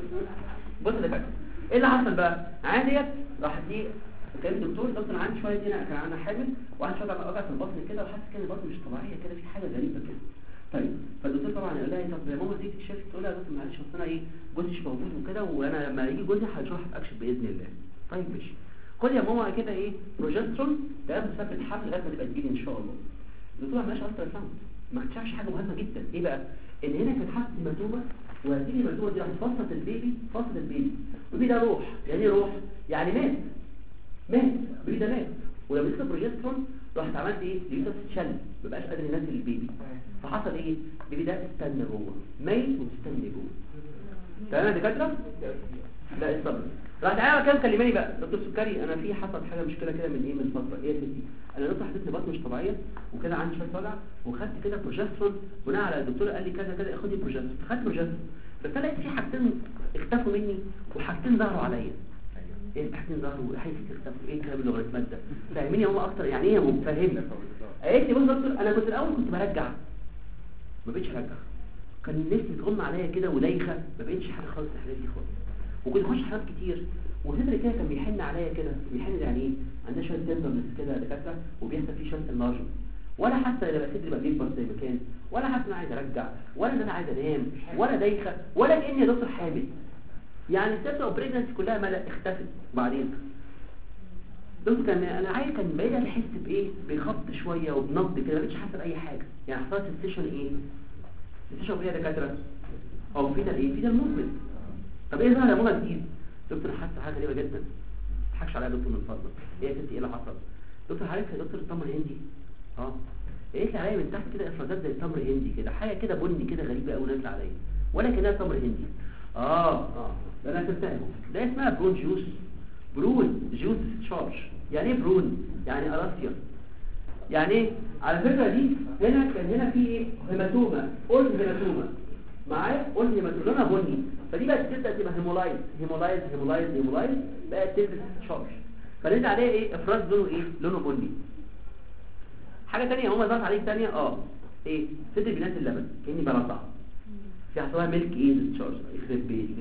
بص يا دكاتره ايه اللي حصل بقى عادي ديت راحت دي كان الدكتور دكتور انا عندي شويه هنا كان عندنا حامل وعندي شويه وجع في البطن كده وحاسس كده البطن مش طبيعيه كده في حاجه غريبه كده طيب فالدكتور طبعا قال لها طب يا ماما تيجي تكشف تقول لها يا دكتور معلش اصل انا ايه جوزي مش موجود وكده وانا لما يجي جوزي هشرح اكشف باذن الله طيب ماشي خد يا ماما كده ايه بروجسترون ده مثبت حمل لغايه ما تبقى تجيلي ان شاء الله الدكتور ما الترا ساوند ما اكتشفش حاجه مهمه جدا ايه بقى ان هنا كانت حاسه هيماتومه وهذه الهيماتومه دي هتفصل البيبي فصل البيبي البيبي ده روح يعني ايه روح يعني مات مات البيبي ده مات ولما مسك البروجسترون رحت عملت ايه اليوترس اتشل ما بقاش قادر ينزل البيبي فحصل ايه البيبي ده استنى جوه ميت ومستني جوه تمام يا دكاتره لا الصبر راح تعالى كام كلماني بقى دكتور سكري انا في حصل حاجه مشكله كده من ايه من فتره ايه يا ستي انا دكتور حسيت ان بطني مش طبيعيه وكده عندي شويه وجع وخدت كده بروجسترون بناء على الدكتور قال لي كذا كذا خدي بروجسترون خدت بروجسترون بس انا لقيت في حاجتين اختفوا مني وحاجتين ظهروا عليا ايه حاجتين ظهروا وحاجه اختفوا ايه الكلام اللغويات ده فاهميني هم اكتر يعني ايه مفهمني قالت لي بص يا دكتور انا كنت الاول كنت برجع ما بقتش ارجع كان نفسي تغم عليا كده ودايخه ما بقتش حاجه خالص الحاجات دي خالص وكنت بخش حاجات كتير وصدري كده كان بيحن عليا كده بيحن يعني ايه عندنا شويه تندرنس كده دكاتره وبيحصل فيه شويه انلارجمنت ولا حاسه ان صدري بقى بيكبر زي ما كان ولا حاسه ان انا عايز ارجع ولا ان انا عايز انام ولا دايخه ولا كاني يا دكتور حامل يعني الست اوبريشنز كلها ملا اختفت وبعدين دكتور كان انا عايز كان بقيت احس بايه بخبط شويه وبنبض كده ما بقتش حاسه باي حاجه يعني حصلت سيشن ايه سيشن ايه يا دكاتره او في ده ايه في ده الموفمنت طب ايه ظهر يا ماما جديد دكتور حاسه حاجه غريبه جدا ما تضحكش عليا يا دكتور من فضلك ايه يا ستي ايه اللي حصل دكتور عارف يا دكتور التمر هندي اه قالت لي عليا من تحت كده افرازات زي التمر هندي كده حاجه كده بني كده غريبه قوي نازله عليا ولا كانها تمر هندي اه اه ده انا فهمتها ده اسمها برون جوس برون جوس تشارج يعني ايه برون يعني اراسيا يعني ايه على فكره دي هنا كان هنا في ايه هيماتوما قلت هيماتوما معايا قلت هيماتوما لونها بني فدي بقت تبدا تبقى هيمولايز هيمولايز هيمولايز هيمولايز بقت تلبس شارج فنزل عليها ايه افراز لونه ايه لونه بني حاجه ثانيه هم ضغط عليك ثانيه اه ايه صدر بنات اللبن كاني برضع في حصلها ميلك ايه تشارج يخرب بيت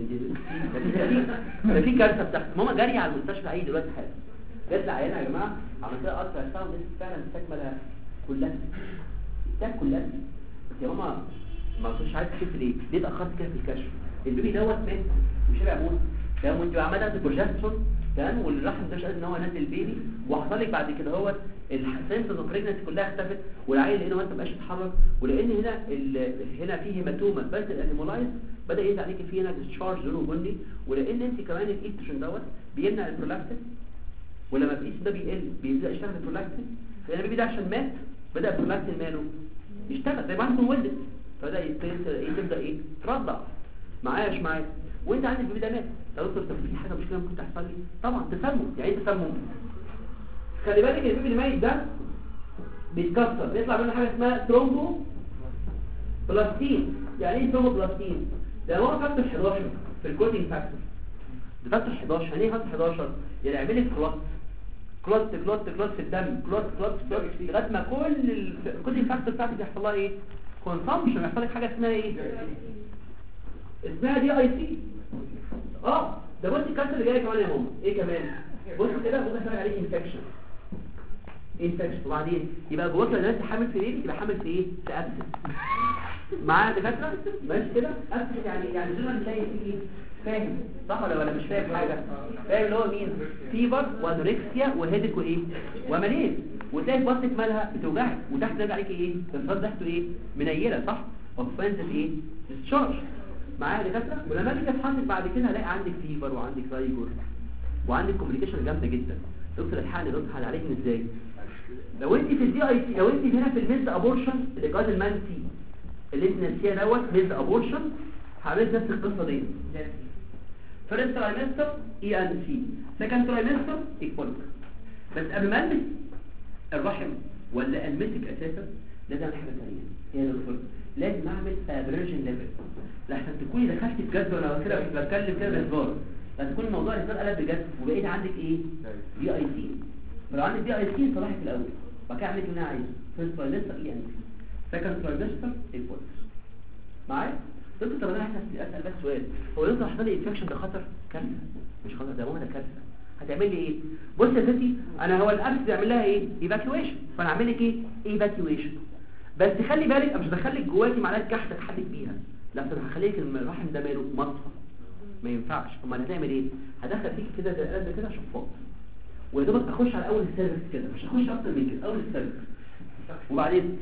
ده في كارثه بتحصل ماما جاريه على المستشفى ايه دلوقتي حالا جت لي عيانه يا جماعه عملت لها الترا ساوند فعلا استكمل كلها استكمل كلها يا ماما ما كنتش عايز تشوف ليه ليه اتاخرت كده في الكشف البيبي دوت مات مش هيبقى موت ده وانت عماله البروجسترون تمام والرحم ده مش قادر ان هو ينزل البيبي وحصل لك بعد كده هو السنس اوف بريجنسي كلها اختفت والعيل هنا ما بقاش يتحرك ولان هنا ال... هنا في هيماتوما بس الانيمولايز بدا ينزل عليك فيه هنا ديسشارج لونه بني ولان انت كمان الايستروجين دوت بيمنع البرولاكتين ولما الايس ده بيقل بيبدا يشتغل البرولاكتين فهنا البيبي ده عشان مات بدا البرولاكتين ماله يشتغل زي ما انت ولدت فبدا يبتدي ايه تبدا ايه ترضع معايا مش معايا وانت عندك البيبي ده مات يا دكتور طب في حاجه مشكله ممكن تحصل لي طبعا تسمم يعني ايه تسمم خلي بالك البيبي اللي ميت ده بيتكسر بيطلع منه حاجه اسمها ترومبو بلاستين يعني ايه ترومبو بلاستين ده هو فاكتور 11 في الكوتنج فاكتور ده فاكتور 11 يعني ايه فاكتور 11 يعني يعمل لك كلوت كلوت كلوت كلوت في الدم كلوت كلوت كلوت لغايه ما كل الكوتنج فاكتور بتاعتك يحصل لها ايه كونسامشن يحصل لك حاجه اسمها ايه اسمها دي اي سي اه ده بص الكارت اللي جاي كمان يا ماما ايه كمان بص كده ممكن اسمع عليه انفكشن انفكشن وبعدين يبقى جواك لو انت حامل في ايه يبقى حامل في ايه في ابسس معايا دكاتره ماشي كده ابسس يعني يعني زي ما تلاقي في ايه فاهم صح ولا ولا مش فاهم حاجه فاهم اللي هو مين فيبر وانوركسيا وهيدك وايه وماليز وتلاقي بطنك مالها بتوجعك وتحت ده عليك ايه الفرد تحته ايه منيله صح وفانزل ايه ديسشارج معايا دكاتره ولما اجي اتحاسب بعد كده هلاقي عندك فيبر وعندك رايجور وعندك كوميونيكيشن جامده جدا دكتور الحقني دكتور حل عليك ازاي لو انت في الدي اي سي لو انت هنا في الميز ابورشن اللي جاز المان سي اللي انت ناسيها دوت ميز ابورشن هعمل نفس القصه دي فيرست ترايمستر اي ان سي سكند ترايمستر ايكوال بس قبل ما المس الرحم ولا المسك اساسا لازم اعمل حاجه ثانيه هي يا دكتور لازم اعمل ابريشن ليفل لحسن تكوني دخلت في جد وانا كده بتكلم كده بهزار لازم تكون الموضوع هزار قلب بجد وبقيت عندك ايه دي اي سي فلو عندك دي اي سي صلاحك الاول بعد كده اعمل اللي انا عايزه فيرست ترايمستر اي ان سي سكند ترايمستر ايكوال معايا دكتور طب انا عايز اسال بس سؤال هو لو حصل لي انفكشن ده خطر كارثه مش خطر ده ماما ده كارثه هتعمل لي ايه بص يا ستي انا هو الابس بيعمل لها ايه ايفاكيويشن فانا اعمل لك ايه ايفاكيويشن بس خلي بالك انا مش هدخلك جواكي معلقه كحه تحدك بيها لا انا هخليك الرحم ده ماله مصفى ما ينفعش امال هتعمل ايه هدخل فيك كده زي قد كده شفاط ويا دوبك اخش على اول السيرفس كده مش هخش اكتر من كده اول السيرفس وبعدين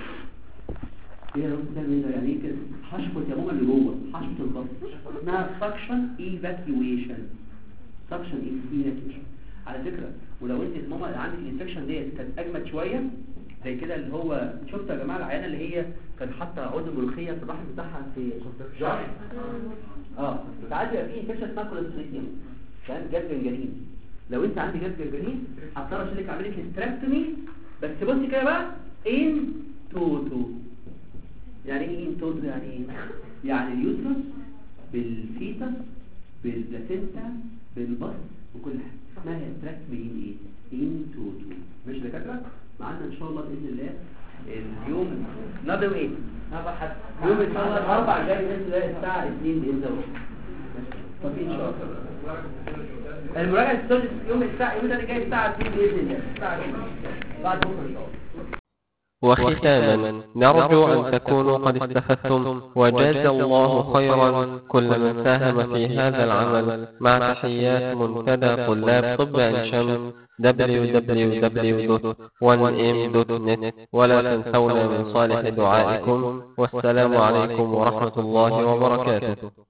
ايه يا رب تعمل ايه يعني ايه كده حشفه يا ماما اللي جوه حشفه البطن اسمها سكشن ايفاكيويشن سكشن ايفاكيويشن على فكره ولو انت ماما عندك الانفكشن ديت كانت اجمد شويه زي كده اللي هو شفتوا يا جماعه العيانه اللي هي كانت حاطه عود ملوخيه في الرحم بتاعها في جرح اه ساعات بيبقى في انفكشن اسمها كوليستريديوم فاهم جلد جنجرين لو انت عندك جلد جنجرين هضطر اشيل لك اعمل لك هيستراكتومي بس بصي كده بقى ان توتو يعني ايه ان توتو يعني ايه يعني اليوترس بالفيتس بالبلاسينتا بالبص وكل حاجه اسمها هيستراكتومي ان ايه ان توتو مش دكاتره معانا ان شاء الله باذن الله اليوم نبدا ايه يوم ان شاء الله الاربع الجاي باذن الله الساعه 2 باذن الله طب ان شاء الله المراجعه السادس يوم الساعه يوم الجاي الساعه 2 باذن الله الساعه بعد بكره ان شاء الله وختاما نرجو أن تكونوا قد استفدتم وجاز الله خيرا كل من ساهم في هذا العمل مع تحيات منتدى طلاب طب عين شمس www.1m.net ولا تنسونا من صالح دعائكم والسلام عليكم ورحمة الله وبركاته